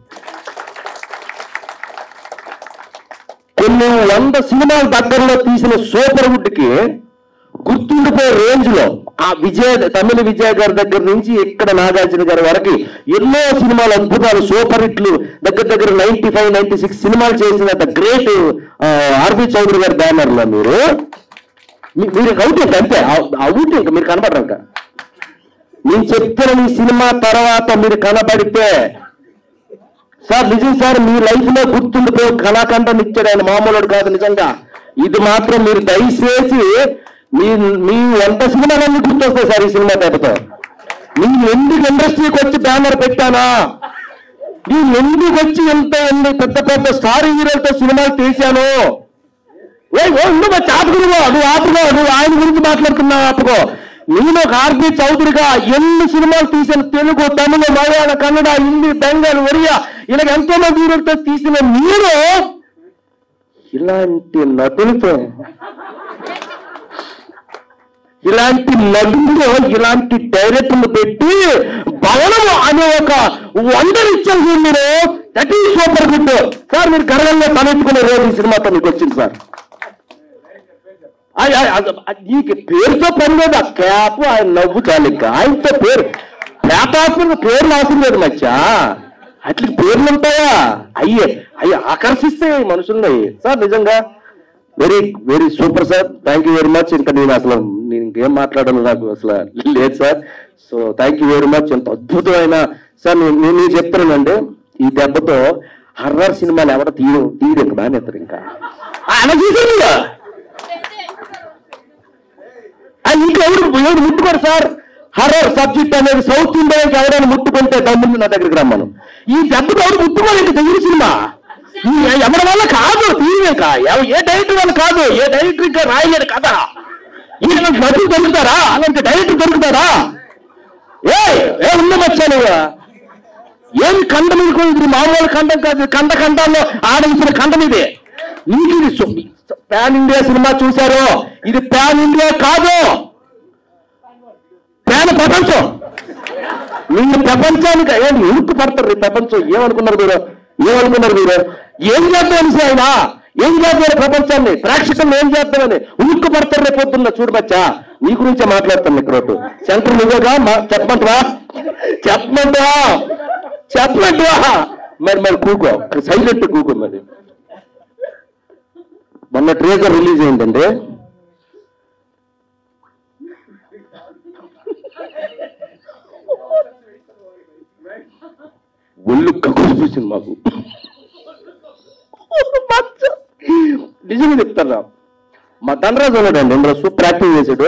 కొన్ని వంద సినిమాల దగ్గరలో తీసిన సూపర్ వుడ్ కి గుర్తుండిపోయే రేంజ్ లో ఆ విజయ తమిళ విజయ గారి దగ్గర నుంచి ఇక్కడ నాగార్జున గారి వరకు ఎన్నో సినిమాలు అద్భుతాలు సూపర్ హిట్లు దగ్గర దగ్గర నైన్టీ ఫైవ్ నైన్టీ సిక్స్ సినిమాలు చేసిన ద గ్రేట్ ఆర్బి చౌదరి గారి బ్యానర్ లో మీరు మీ- మీరు అవుట్ ఇంకా అంతే అవుట్ ఇంకా మీరు కనబడరు ఇంకా నేను చెప్తున్న మీ సినిమా తర్వాత మీరు కనబడితే సార్ నిజం సార్ మీ లైఫ్ లో గుర్తుండిపోయి కళాఖండం ఇచ్చాడు ఆయన మామూలుడు కాదు నిజంగా ఇది మాత్రం మీరు దయచేసి మీ మీ ఎంత సినిమాలన్నీ గుర్తొస్తాయి సార్ ఈ సినిమా పేపతో నేను ఎందుకు ఇండస్ట్రీకి వచ్చి బ్యానర్ పెట్టానా నేను ఎందుకు వచ్చి ఎంత ఎన్ని పెద్ద పెద్ద స్టార్ హీరోలతో సినిమాలు తీశాను ఏ ఓ నువ్వు చాపుకుని నువ్వు ఆపుకో నువ్వు ఆయన గురించి మాట్లాడుతున్నావు ఆపుకో నేను ఒక ఆర్బి చౌదరిగా ఎన్ని సినిమాలు తీసిన తెలుగు తమిళ మలయాళ కన్నడ హిందీ బెంగాల్ ఒరియా ఇలా ఎంతో మంది హీరోలతో తీసిన మీరు ఇలాంటి నటులతో ఇలాంటి నటులు ఇలాంటి డైరెక్టర్లు పెట్టి భవనము అనే ఒక వండర్ ఇచ్చారు మీరు that is super good sir మీరు గర్వంగా తలెత్తుకునే రోజు ఈ సినిమాతో మీకు వచ్చింది సార్ ఆయ్ ఆయ్ అది- అది నీకు పేరుతో పని లేదు ఆ క్యాప్ ఆయన నవ్వు చాలు ఇంకా ఆయనతో పేరు క్యాప్ ఆఫీస్ పేర్లు అవసరం లేదు మచ్చా అట్లా పేర్లు ఉంటాయా అయ్యే అయ్యి ఆకర్షిస్తాయి మనుషుల్ని సార్ నిజంగా very very super sir thank you very much ఇంకా నేను అసలు నేను ఇంకేం మాట్లాడాను నాకు అసలు లేదు sir so thank you very much ఎంత అద్భుతమైన సార్ నేను నేను నేను చెప్తున్నానండి ఈ దెబ్బతో హర్రర్ సినిమాలు ఎవడ తీయడం తీయడం ఇంకా బాగానే ఇంకా ఆయన చూసాను ఆ ఇంట్లో ఎవరు ఎవరు ముట్టుకోరు సార్ హర్రర్ సబ్జెక్ట్ అనేది సౌత్ ఇండియాకి ఎవరైనా ముట్టుకుంటే తమ్ముడు నా దగ్గరికి రమ్మను ఈ దెబ్బకు ఎవరు ముట్టుకోలేదు తెలుగు సినిమా ఈ ఎవరి వల్ల కాదు తీయక ఏ డైరెక్టర్ వల్ల కాదు ఏ డైరెక్టర్ ఇంకా రాయలేడు కదా ఈయన నటులు దొరుకుతారా అలాంటి డైరెక్టర్ దొరుకుతారా ఏ ఏ ఉన్న వచ్చాను ఏమి కండం ఇది ఇది మామూలు కండం కాదు కండ కండాల్లో ఆడించిన కండం ఇది నీకు ఇది సు- పాన్ ఇండియా సినిమా చూశారు ఇది పాన్ ఇండియా కాదు పాన్ ప్రపంచం మీరు ప్రపంచానికి ఏంటి ఉరుక్కు పడతారు ఈ ప్రపంచం ఏమనుకున్నారు మీరు ఏమనుకున్నారు మీరు ఏం చేద్దాం ఆయన ఏం చేద్దాం ప్రపంచాన్ని ప్రేక్షకులను ఏం చేద్దామని ఉరుక్కు పడతారు రేపు పొద్దున్న చూడు బచ్చా నీ గురించే మాట్లాడతాను ఇక్కడ ఒకటి. శంకర్ నువ్వేగా మా- చెప్పమంటావా చెప్పమంటావా చెప్పమంటావా మరి మరి కూకో సైలెంట్ కూకో మరి మొన్న ట్రేజర్ రిలీజ్ అయిందండి ఒళ్ళు కక్కుసిపోయింది మాకు నిజంగా చెప్తారా మా తండ్రాజు ఉన్నాడండి ఇందులో సూపర్ యాక్టింగ్ చేశాడు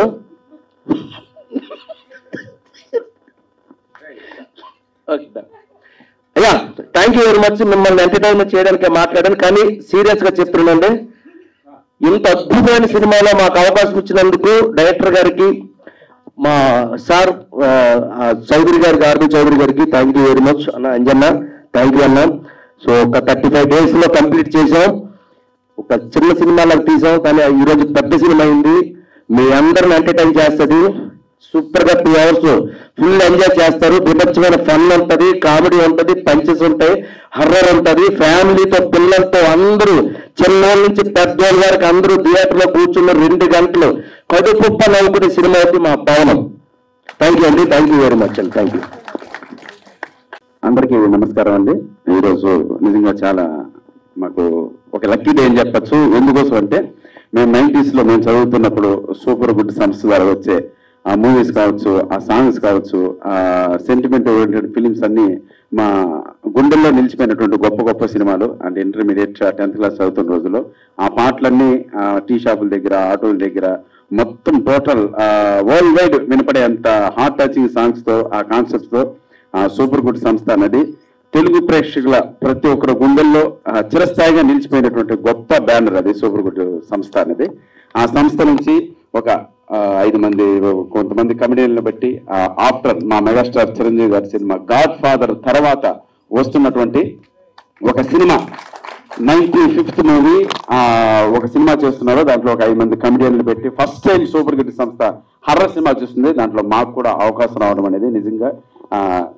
అయ్యా థ్యాంక్ యూ వెరీ మచ్ మిమ్మల్ని ఎంటర్టైన్మెంట్ చేయడానికి మాట్లాడాను కానీ సీరియస్ గా చెప్తున్నానండి ఇంత అద్భుతమైన సినిమాలో మాకు అవకాశం ఇచ్చినందుకు డైరెక్టర్ గారికి మా సార్ ఆ, ఆ, చౌదరి గారికి ఆర్బి చౌదరి గారికి థ్యాంక్ యూ వెరీ మచ్ అన్న అంజన్న థ్యాంక్ యూ అన్న సో ఒక థర్టీ ఫైవ్ డేస్ లో కంప్లీట్ చేసాం ఒక చిన్న సినిమాలకు తీసాం కానీ ఈ రోజు పెద్ద సినిమా అయింది మీ అందరిని ఎంటర్టైన్ చేస్తుంది సూపర్ గా టూ అవర్స్ ఫుల్ ఎంజాయ్ చేస్తారు విభత్సమైన ఫన్ ఉంటది కామెడీ ఉంటది పంచెస్ ఉంటాయి హర్రర్ ఉంటది ఫ్యామిలీతో పిల్లలతో అందరూ చిన్నోళ్ళ నుంచి పెద్దోళ్ళ వరకు అందరూ థియేటర్ లో కూర్చున్న రెండు గంటలు కడుపుప్ప నవ్వుకునే సినిమా అయితే మా పవనం థ్యాంక్ యూ అండి థ్యాంక్ యూ వెరీ మచ్ అండి థ్యాంక్ యూ అందరికీ నమస్కారం అండి ఈరోజు నిజంగా చాలా మాకు ఒక లక్కీ డే అని చెప్పచ్చు ఎందుకోసం అంటే మేము నైంటీస్ లో మేము చదువుతున్నప్పుడు సూపర్ గుడ్ సంస్థ ద్వారా వచ్చే ఆ మూవీస్ కావచ్చు ఆ సాంగ్స్ కావచ్చు ఆ సెంటిమెంట్ ఓరియంటెడ్ ఫిలిమ్స్ అన్ని మా గుండెల్లో నిలిచిపోయినటువంటి గొప్ప గొప్ప సినిమాలు అంటే ఇంటర్మీడియట్ టెన్త్ క్లాస్ చదువుతున్న రోజుల్లో ఆ పాటలన్నీ ఆ, టీ షాపుల దగ్గర ఆటోల దగ్గర మొత్తం టోటల్ వరల్డ్ వైడ్ వినపడే అంత హార్ట్ టచింగ్ సాంగ్స్ తో ఆ కాన్సెప్ట్స్ తో ఆ సూపర్ గుడ్ సంస్థ అన్నది తెలుగు ప్రేక్షకుల ప్రతి ఒక్కరి గుండెల్లో ఆ, చిరస్థాయిగా నిలిచిపోయినటువంటి గొప్ప బ్యానర్ అది సూపర్ గుడ్ సంస్థ అనేది ఆ సంస్థ నుంచి ఒక ఆ, ఐదు మంది కొంతమంది కమెడియన్లను బట్టి ఆఫ్టర్ మా మెగాస్టార్ చిరంజీవి గారి సినిమా గాడ్ ఫాదర్ తర్వాత వస్తున్నటువంటి ఒక సినిమా నైన్టీ ఫిఫ్త్ మూవీ ఒక సినిమా చేస్తున్నారు దాంట్లో ఒక ఐదు మంది కమెడియన్లు పెట్టి ఫస్ట్ టైం సూపర్ గిట్ సంస్థ హర్రర్ సినిమా చూస్తుంది దాంట్లో మాకు కూడా అవకాశం రావడం అనేది నిజంగా ఆ,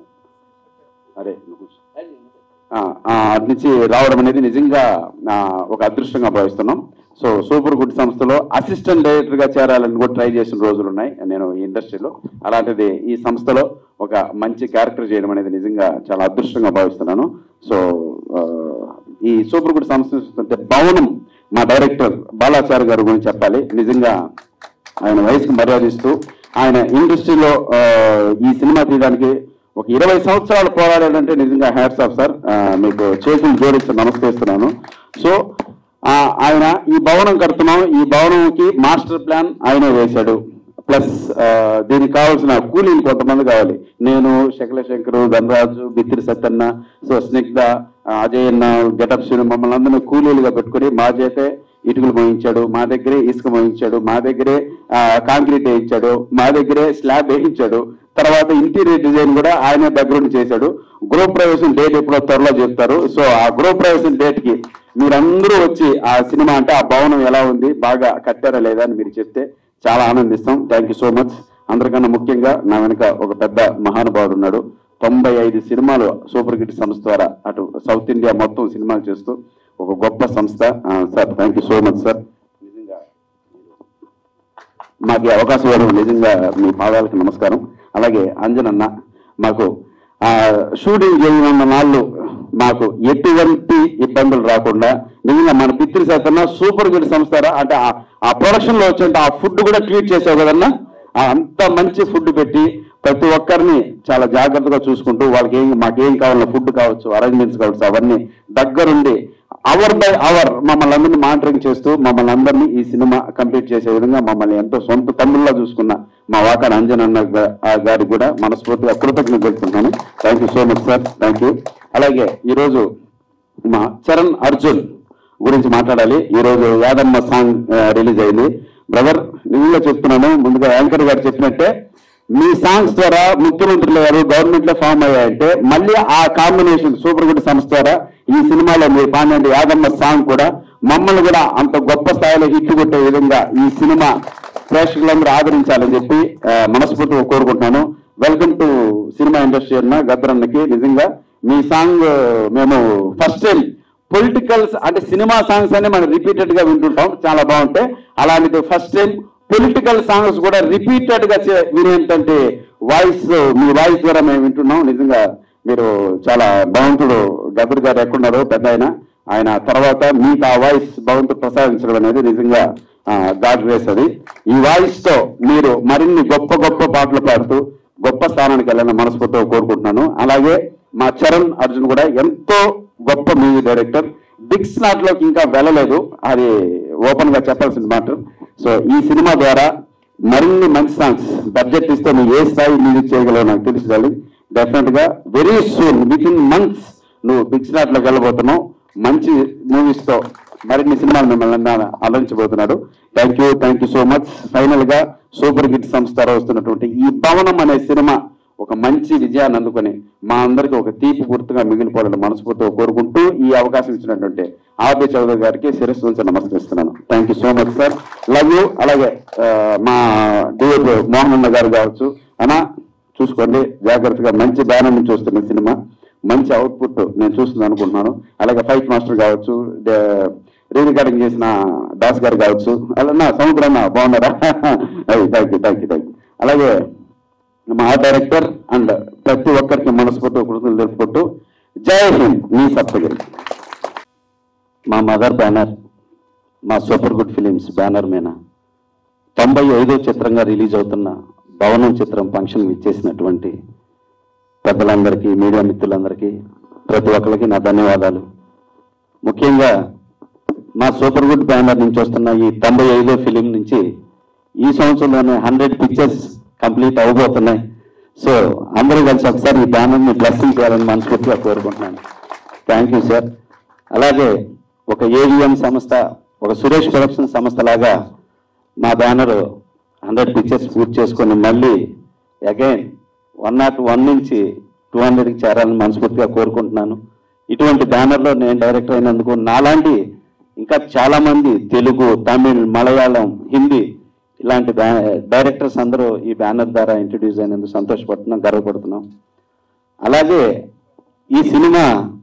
అరే నువ్వు కూర్చో. ఆ, ఆ, అటు నుంచి రావడం అనేది నిజంగా ఆ, ఒక అదృష్టంగా భావిస్తున్నాం సో సూపర్ గుడ్ సంస్థలో అసిస్టెంట్ డైరెక్టర్ గా చేరాలని కూడా ట్రై చేసిన రోజులు ఉన్నాయి నేను ఈ ఇండస్ట్రీలో అలాంటిది ఈ సంస్థలో ఒక మంచి క్యారెక్టర్ చేయడం అనేది నిజంగా చాలా అదృష్టంగా భావిస్తున్నాను సో ఆ, ఈ సూపర్ గుడ్ సంస్థ చూస్తుంటే భవనం మా డైరెక్టర్ బాలాచారి గారి గురించి చెప్పాలి నిజంగా ఆయన వయసుకు మర్యాదిస్తూ ఆయన ఇండస్ట్రీలో ఆ, ఈ సినిమా తీయడానికి ఒక ఇరవై సంవత్సరాలు పోరాడాలంటే నిజంగా హ్యాట్స్ ఆఫ్ సార్ ఆ, మీకు చేతులు జోడిస్తూ నమస్కరిస్తున్నాను సో ఆ, ఆయన ఈ భవనం కడుతున్నాం ఈ భవనంకి మాస్టర్ ప్లాన్ ఆయనే వేశాడు ప్లస్ ఆ, దీనికి కావాల్సిన కూలీలు కొంతమంది కావాలి నేను శకల శంకరు ధనరాజు బిత్తిరి సత్తన్న సో స్నిగ్ధ ఆ, అజయ్ అన్న గెటప్ శ్రీను మమ్మల్ని అందరినీ కూలీలుగా పెట్టుకుని మా చేతే ఇటుకలు మోయించాడు మా దగ్గరే ఇసుక మోయించాడు మా దగ్గరే ఆ, కాంక్రీట్ వేయించాడు మా దగ్గరే స్లాబ్ వేయించాడు తర్వాత ఇంటీరియర్ డిజైన్ కూడా ఆయనే దగ్గరుండి చేశాడు గృహ ప్రవేశం డేట్ ఎప్పుడో త్వరలో చెప్తారు సో ఆ గృహ ప్రవేశం డేట్ కి మీరందరూ వచ్చి ఆ సినిమా అంటే ఆ భవనం ఎలా ఉంది బాగా కట్టారా లేదా అని మీరు చెప్తే చాలా ఆనందిస్తాం థ్యాంక్ యూ సో మచ్ అందరికన్నా ముఖ్యంగా నా వెనుక ఒక పెద్ద మహానుభావుడు ఉన్నాడు తొంభై ఐదు సినిమాలు సూపర్ హిట్ సంస్థ ద్వారా అటు సౌత్ ఇండియా మొత్తం సినిమాలు చేస్తూ ఒక గొప్ప సంస్థ ఆ, sir thank you so much sir నిజంగా మాకు ఈ అవకాశం ఇవ్వడం నిజంగా మీ పాదాలకు నమస్కారం అలాగే అంజనన్న మాకు ఆ షూటింగ్ జరిగిన నాళ్ళు మాకు ఎటువంటి ఇబ్బందులు రాకుండా నిజంగా మన పిత్రి శాతం సూపర్ గుడ్ సంస్థ అంటే ఆ- ఆ ప్రొడక్షన్ లో వచ్చే ఆ ఫుడ్ కూడా ట్రీట్ చేసావు కదన్నా ఆ అంత మంచి ఫుడ్ పెట్టి ప్రతి ఒక్కరిని చాలా జాగ్రత్తగా చూసుకుంటూ వాళ్ళకి ఏం మాకేం కావాలన్నా ఫుడ్ కావచ్చు అరేంజ్మెంట్స్ కావచ్చు అవన్నీ దగ్గరుండి అవర్ బై అవర్ మమ్మల్ని అందరినీ మానిటరింగ్ చేస్తూ మమ్మల్ని అందరినీ ఈ సినిమా కంప్లీట్ చేసే విధంగా మమ్మల్ని ఎంతో సొంత తమ్ముళ్ళ చూసుకున్న మా వాకాడ అంజన్ అన్న గా- ఆ గారికి కూడా మనస్ఫూర్తిగా కృతజ్ఞత తెలుపుతున్నాను thank you so much sir thank you అలాగే ఈరోజు మా చరణ్ అర్జున్ గురించి మాట్లాడాలి ఈ రోజు యాదమ్మ సాంగ్ రిలీజ్ అయింది బ్రదర్ నిజంగా చెప్తున్నాను ముందుగా యాంకర్ గారు చెప్పినట్టే మీ సాంగ్స్ ద్వారా ముఖ్యమంత్రులు గారు గవర్నమెంట్ లో ఫామ్ అయ్యాయంటే మళ్ళీ ఆ కాంబినేషన్ సూపర్ గుడ్ సంస్థ ద్వారా ఈ సినిమాలో మీరు పాడిన యాదమ్మ సాంగ్ కూడా మమ్మల్ని కూడా అంత గొప్ప స్థాయిలో హిట్ కొట్టే విధంగా ఈ సినిమా ప్రేక్షకులందరూ ఆదరించాలని చెప్పి ఆ, మనస్ఫూర్తిగా కోరుకుంటున్నాను వెల్కమ్ టు సినిమా ఇండస్ట్రీ అన్న గద్దరన్నకి నిజంగా మీ సాంగ్ మేము ఫస్ట్ టైం పొలిటికల్స్ అంటే సినిమా సాంగ్స్ అనే మనం రిపీటెడ్ గా వింటుంటాం చాలా బాగుంటాయి అలాంటిది ఫస్ట్ టైం పొలిటికల్ సాంగ్స్ కూడా రిపీటెడ్ గా చే- వినేంతంటే వాయిస్ మీ వాయిస్ ద్వారా మేము వింటున్నాం నిజంగా మీరు చాలా భగవంతుడు గద్దర్ గారు ఎక్కడున్నారో పెద్ద ఆయన ఆయన తర్వాత మీకు ఆ వాయిస్ భగవంతుడు ప్రసాదించడం అనేది నిజంగా గాడ్ గ్రేస్ అది ఈ వాయిస్ తో మీరు మరిన్ని గొప్ప గొప్ప పాటలు పాడుతూ గొప్ప స్థానానికి వెళ్ళాలని మనస్ఫూర్తిగా కోరుకుంటున్నాను అలాగే మా చరణ్ అర్జున్ కూడా ఎంతో గొప్ప మ్యూజిక్ డైరెక్టర్ బిగ్ స్లాట్ లోకి ఇంకా వెళ్ళలేదు అది ఓపెన్ గా చెప్పాల్సిన మాట సో ఈ సినిమా ద్వారా మరిన్ని మంచి సాంగ్స్ బడ్జెట్ ఇస్తే నువ్వు ఏ స్థాయి మ్యూజిక్ చేయగలవు నాకు తెలుసు డెఫినెట్ గా very soon with in months నువ్వు బిగ్ స్లాట్ లోకి వెళ్ళబోతున్నావు మంచి మూవీస్ తో మరిన్ని సినిమాలు మిమ్మల్ని అలరించబోతున్నాడు thank you thank you so much final గా సూపర్ హిట్ సంస్థ ద్వారా వస్తున్నటువంటి ఈ భవనం అనే సినిమా ఒక మంచి విజయాన్ని అందుకొని మా అందరికి ఒక తీపి గుర్తుగా మిగిలిపోవాలని మనస్ఫూర్తిగా కోరుకుంటూ ఈ అవకాశం ఇచ్చినటువంటి ఆర్బి చౌదరి గారికి శిరస్సు నుంచి నమస్కరిస్తున్నాను thank you so much sir love you అలాగే ఆ, మా డిఓపి మోహన్ అన్న గారు కావచ్చు అన్నా చూసుకోండి జాగ్రత్తగా మంచి బ్యానర్ నుంచి వస్తున్న సినిమా మంచి అవుట్పుట్ నేను చూస్తుంది అనుకుంటున్నాను అలాగే ఫైట్ మాస్టర్ కావచ్చు రీ రికార్డింగ్ చేసిన దాస్ గారు కావచ్చు అలా సముద్రన్న బాగున్నారా thank you thank you thank you అలాగే మా డైరెక్టర్ అండ్ ప్రతి ఒక్కరికి మనస్ఫూర్తి కృతజ్ఞతలు తెలుపుకుంటూ జై హింద్ మీ సప్తగిరి మా మదర్ బ్యానర్ మా సూపర్ గుడ్ ఫిలిమ్స్ బ్యానర్ మీద తొంభై ఐదో చిత్రంగా రిలీజ్ అవుతున్న భవనం చిత్రం ఫంక్షన్ ఇచ్చేసినటువంటి పెద్దలందరికీ మీడియా మిత్రులందరికీ ప్రతి ఒక్కరికి నా ధన్యవాదాలు ముఖ్యంగా మా సూపర్ గుడ్ బ్యానర్ నుంచి వస్తున్న ఈ తొంభై ఐదో ఫిలిం నుంచి ఈ సంవత్సరంలోనే హండ్రెడ్ పిక్చర్స్ కంప్లీట్ అవబోతున్నాయి సో అందరూ కలిసి ఒకసారి ఈ బ్యానర్ని బ్లెస్సింగ్ చేయాలని మనస్ఫూర్తిగా కోరుకుంటున్నాను థ్యాంక్ యూ సార్ అలాగే ఒక ఏవిఎం సంస్థ ఒక సురేష్ ప్రొడక్షన్ సంస్థ లాగా మా బ్యానర్ హండ్రెడ్ పిక్చర్స్ పూర్తి చేసుకొని మళ్ళీ అగైన్ వన్ నాట్ వన్ నుంచి టూ హండ్రెడ్కి చేరాలని మనస్ఫూర్తిగా కోరుకుంటున్నాను ఇటువంటి బ్యానర్లో నేను డైరెక్టర్ అయినందుకు నాలాంటి ఇంకా చాలా మంది తెలుగు తమిళ్ మలయాళం హిందీ ఇలాంటి బ్యా- డైరెక్టర్స్ అందరూ ఈ బ్యానర్ ద్వారా ఇంట్రడ్యూస్ అయినందుకు సంతోషపడుతున్నాం గర్వపడుతున్నాం అలాగే ఈ సినిమా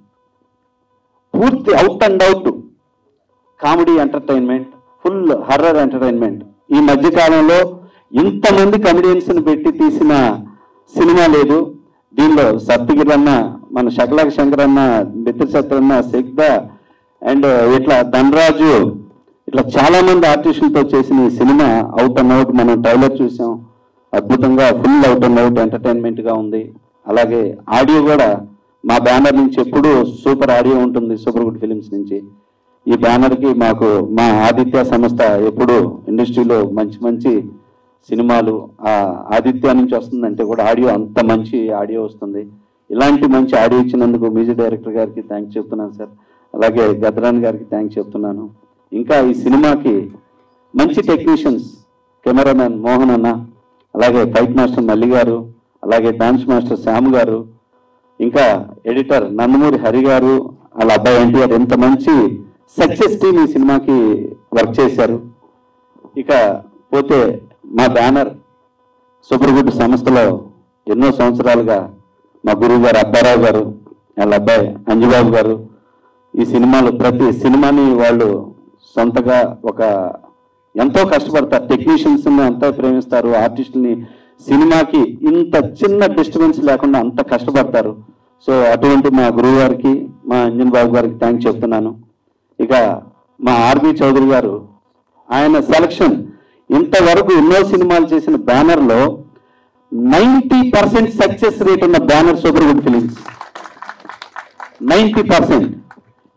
పూర్తి out and out comedy entertainment full horror entertainment ఈ మధ్య కాలంలో ఇంతమంది కమెడియన్స్ ని పెట్టి తీసిన సినిమా లేదు దీనిలో సప్తగిరి అన్న మన శకలాక శంకర్ అన్న నితిన్ సత్య అన్న సిగ్ద అండ్ ఇట్లా ధనరాజు ఇట్లా చాలా మంది ఆర్టిస్టులతో చేసిన ఈ సినిమా అవుట్ అండ్ అవుట్ మనం ట్రైలర్ చూసాం అద్భుతంగా full out and out entertainment గా ఉంది అలాగే ఆడియో కూడా మా బ్యానర్ నుంచి ఎప్పుడూ సూపర్ ఆడియో ఉంటుంది సూపర్ గుడ్ ఫిలిమ్స్ నుంచి ఈ బ్యానర్ కి మాకు మా ఆదిత్య సంస్థ ఎప్పుడు ఇండస్ట్రీలో మంచి మంచి సినిమాలు ఆ ఆదిత్య నుంచి వస్తుందంటే కూడా ఆడియో అంత మంచి ఆడియో వస్తుంది ఇలాంటి మంచి ఆడియో ఇచ్చినందుకు మ్యూజిక్ డైరెక్టర్ గారికి థ్యాంక్స్ చెప్తున్నాను సార్ అలాగే గద్రాన్ గారికి థ్యాంక్స్ చెప్తున్నాను ఇంకా ఈ సినిమాకి మంచి టెక్నీషియన్స్ కెమెరామెన్ మోహన్ అన్న అలాగే ఫైట్ మాస్టర్ మల్లి గారు అలాగే డాన్స్ మాస్టర్ శ్యామ్ గారు ఇంకా ఎడిటర్ నందమూరి హరి గారు వాళ్ళ అబ్బాయి ఎన్టీఆర్ ఎంత మంచి సక్సెస్ టీమ్ ఈ సినిమాకి వర్క్ చేశారు ఇక పోతే మా బ్యానర్ సూపర్ గుడ్ సంస్థలో ఎన్నో సంవత్సరాలుగా మా గురువు గారు అబ్బారావు గారు వాళ్ళ అబ్బాయి అంజుబాబు గారు ఈ సినిమాలు ప్రతి సినిమాని వాళ్ళు సొంతగా ఒక ఎంతో కష్టపడతారు టెక్నీషియన్స్ ఎంతో ప్రేమిస్తారు ఆర్టిస్టుల్ని సినిమాకి ఇంత చిన్న డిస్టర్బెన్స్ లేకుండా అంత కష్టపడతారు సో అటువంటి మా గురువు గారికి మా అంజన్ బాబు గారికి థ్యాంక్స్ చెప్తున్నాను ఇక మా ఆర్బి చౌదరి గారు ఆయన సెలక్షన్ ఇంతవరకు ఎన్నో సినిమాలు చేసిన బ్యానర్ లో నైంటీ పర్సెంట్ సక్సెస్ రేట్ ఉన్న banner super good films ninety percent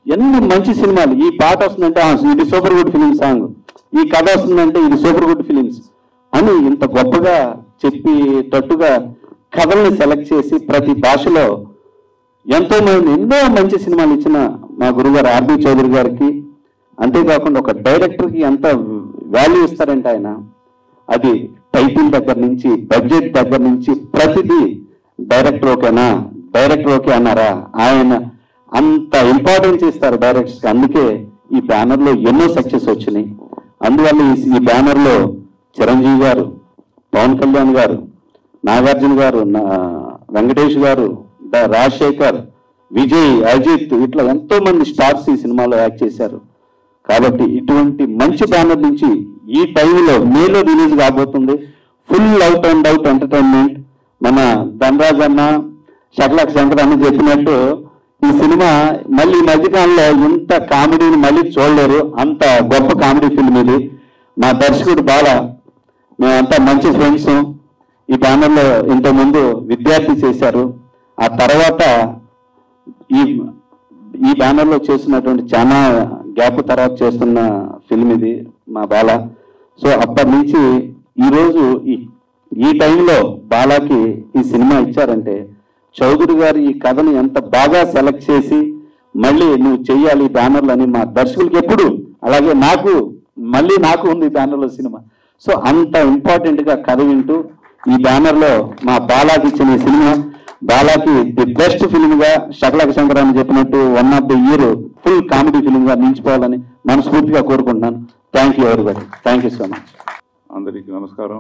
ఎన్ని మంచి సినిమాలు ఈ పాట వస్తుందంటే "ఆ, ఇది సూపర్ గుడ్ ఫిలిం సాంగ్ ఈ కథ వస్తుందంటే ఇది సూపర్ గుడ్ ఫిలిమ్స్ అని ఇంత గొప్పగా చెప్పేటట్టుగా కథల్ని సెలెక్ట్ చేసి ప్రతి భాషలో ఎంతో మంది ఎన్నో మంచి సినిమాలు ఇచ్చిన మా గురుగారు ఆర్బి చౌదరి గారికి అంతేకాకుండా ఒక డైరెక్టర్కి ఎంత వాల్యూ ఇస్తారంటే ఆయన అది టైటిల్ దగ్గర నుంచి బడ్జెట్ దగ్గర నుంచి ప్రతిదీ డైరెక్టర్ ఓకేనా డైరెక్టర్ ఓకే అన్నారా ఆయన అంత ఇంపార్టెన్స్ ఇస్తారు డైరెక్టర్స్ అందుకే ఈ బ్యానర్ లో ఎన్నో సక్సెస్ వచ్చినాయి అందువల్ల ఈ- ఈ బ్యానర్ లో చిరంజీవి గారు పవన్ కళ్యాణ్ గారు నాగార్జున గారు నా- వెంకటేష్ గారు ద- రాజశేఖర్ విజయ్ అజిత్ ఇట్లా ఎంతో మంది స్టార్స్ ఈ సినిమాలో యాక్ట్ చేశారు కాబట్టి ఇటువంటి మంచి బ్యానర్ నుంచి ఈ టైంలో మేలో రిలీజ్ కాబోతుంది full out and out entertainment మన ధనరాజ్ అన్న షట్లక్ శంకర్ అన్న చెప్పినట్టు ఈ సినిమా మళ్ళీ ఈ మధ్యకాలంలో ఇంత కామెడీని మళ్ళీ చూడలేరు అంత గొప్ప కామెడీ ఫిల్మ్ ఇది మా దర్శకుడు బాగా మేమంతా మంచి ఫ్రెండ్స్ ఈ బ్యానర్లో ఇంతకుముందు విద్యార్థి చేశారు ఆ తర్వాత ఈ ఈ బ్యానర్ లో చేస్తున్నటువంటి చాలా గ్యాప్ తర్వాత చేస్తున్న ఫిల్మ్ ఇది మా బాల సో అప్పటి నుంచి ఈ రోజు ఈ ఈ టైంలో బాలాకి ఈ సినిమా ఇచ్చారంటే చౌదరి గారు ఈ కథను ఎంత బాగా సెలెక్ట్ చేసి మళ్ళీ నువ్వు చెయ్యాలి ఈ బ్యానర్లు అని మా దర్శకులకి ఎప్పుడు అలాగే నాకు మళ్ళీ నాకు ఉంది ఈ బ్యానర్లో సినిమా సో అంత ఇంపార్టెంట్ గా కథ వింటూ ఈ బ్యానర్ లో మా బాలాకి ఇచ్చిన ఈ సినిమా బాలాకి ది బెస్ట్ ఫిల్మ్ గా శకలక శంకర్ అని చెప్పినట్టు one of the year full comedy film గా నిలిచిపోవాలని మనస్ఫూర్తిగా కోరుకుంటున్నాను thank you everybody thank you so much అందరికీ నమస్కారం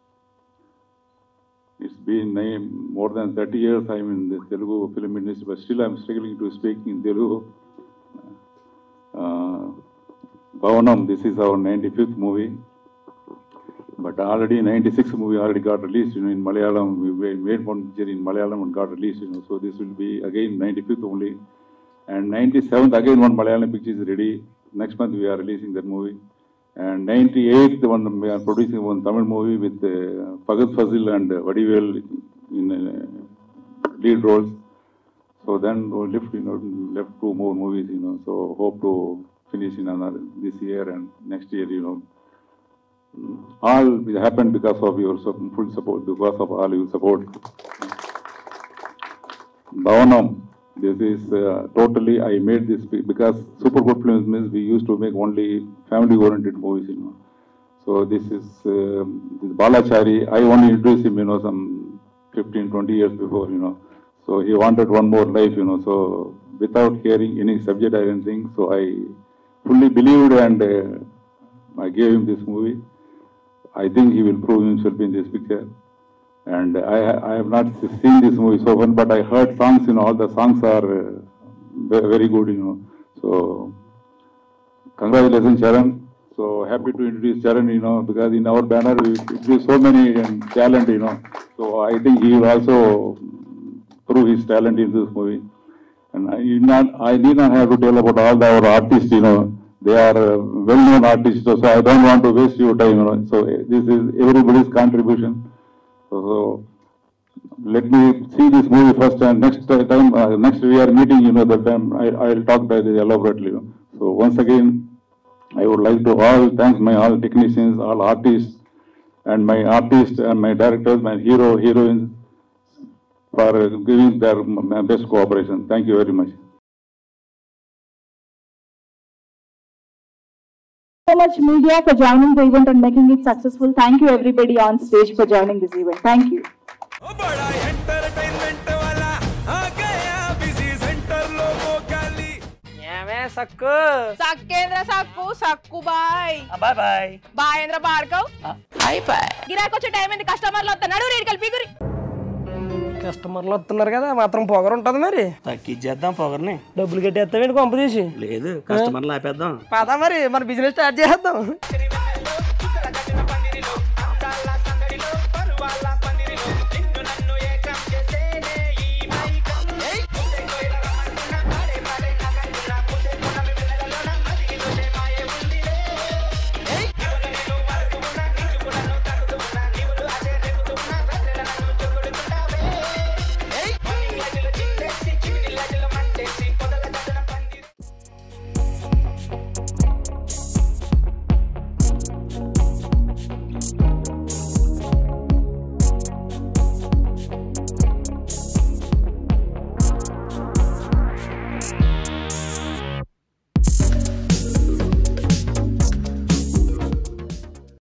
it's been nine more than thirty years I mean the Telugu film industry but still I'm struggling to speak in Telugu భవనం this is our ninety fifth movie but already 96 movie already got released you know in malayalam we we made one picture in malayalam and got released you know so this will be again 95th only and 97th again one malayalam picture is ready next month we are releasing that movie and 98th one we are producing one tamil movie with uh, Fagad Fazil and uh, Vadivel in uh, lead roles so then we left you know left two more movies you know so hope to finish in another this year and next year you know all it happened because of your sup- full support, because of all your support. Bhavanam, this is uh, totally, I made this be- because Super Good Films means we used to make only family-oriented movies, you know. So this is, um this Balachari, I only introduced him, you know, some 15, 20 years before, you know. So he wanted one more life, you know, so without hearing any subject or anything, so I fully believed and uh, I gave him this movie. I think he will prove himself in this picture. And I, I have not seen this movie so far, but I heard songs, you know, all the songs are uh, ve- very good, you know. So, congratulations, Charan. So happy to introduce Charan, you know, because in our banner we introduce so many um, talent, you know. So I think he will also prove his talent in this movie. And I need not, I need not have to tell about all the, our artists, you know, they are uh, well-known artists, so, so I don't want to waste your time, you know. So uh, this is everybody's contribution. So, so let me see this movie first, and next uh, time, uh, next we are meeting, you know, that time I, I'll talk about it elaborately. You know. So once again, I would like to all thank my all technicians, all artists, and my artists and my directors, my hero, heroines, for uh, giving their m- m- best cooperation. Thank you very much. so much media for joining the event and making it successful. Thank you everybody on stage for joining this event. Thank you. Hindi entertainment वाला आ गया busy center लोगों का ली ఏమే సక్కు సక్కేంద్ర సక్కు సక్కు బాయ్ బాయ్ బాయ్ బాయేంద్ర భార్గవ్ బాయ్ బాయ్ గిరాకి వచ్చే టైం ఏంది కస్టమర్లు వస్తున్నాడు రేడికి వెళ్ళి పిగురి కస్టమర్లు వస్తున్నారు కదా మాత్రం పొగరు ఉంటది మరి తగ్గించేద్దాం పొగర్ని డబ్బులు కట్టేస్తామేంటి కొంప తీసి లేదు కస్టమర్లు ఆపేద్దాం పదా మరి మన బిజినెస్ స్టార్ట్ చేద్దాం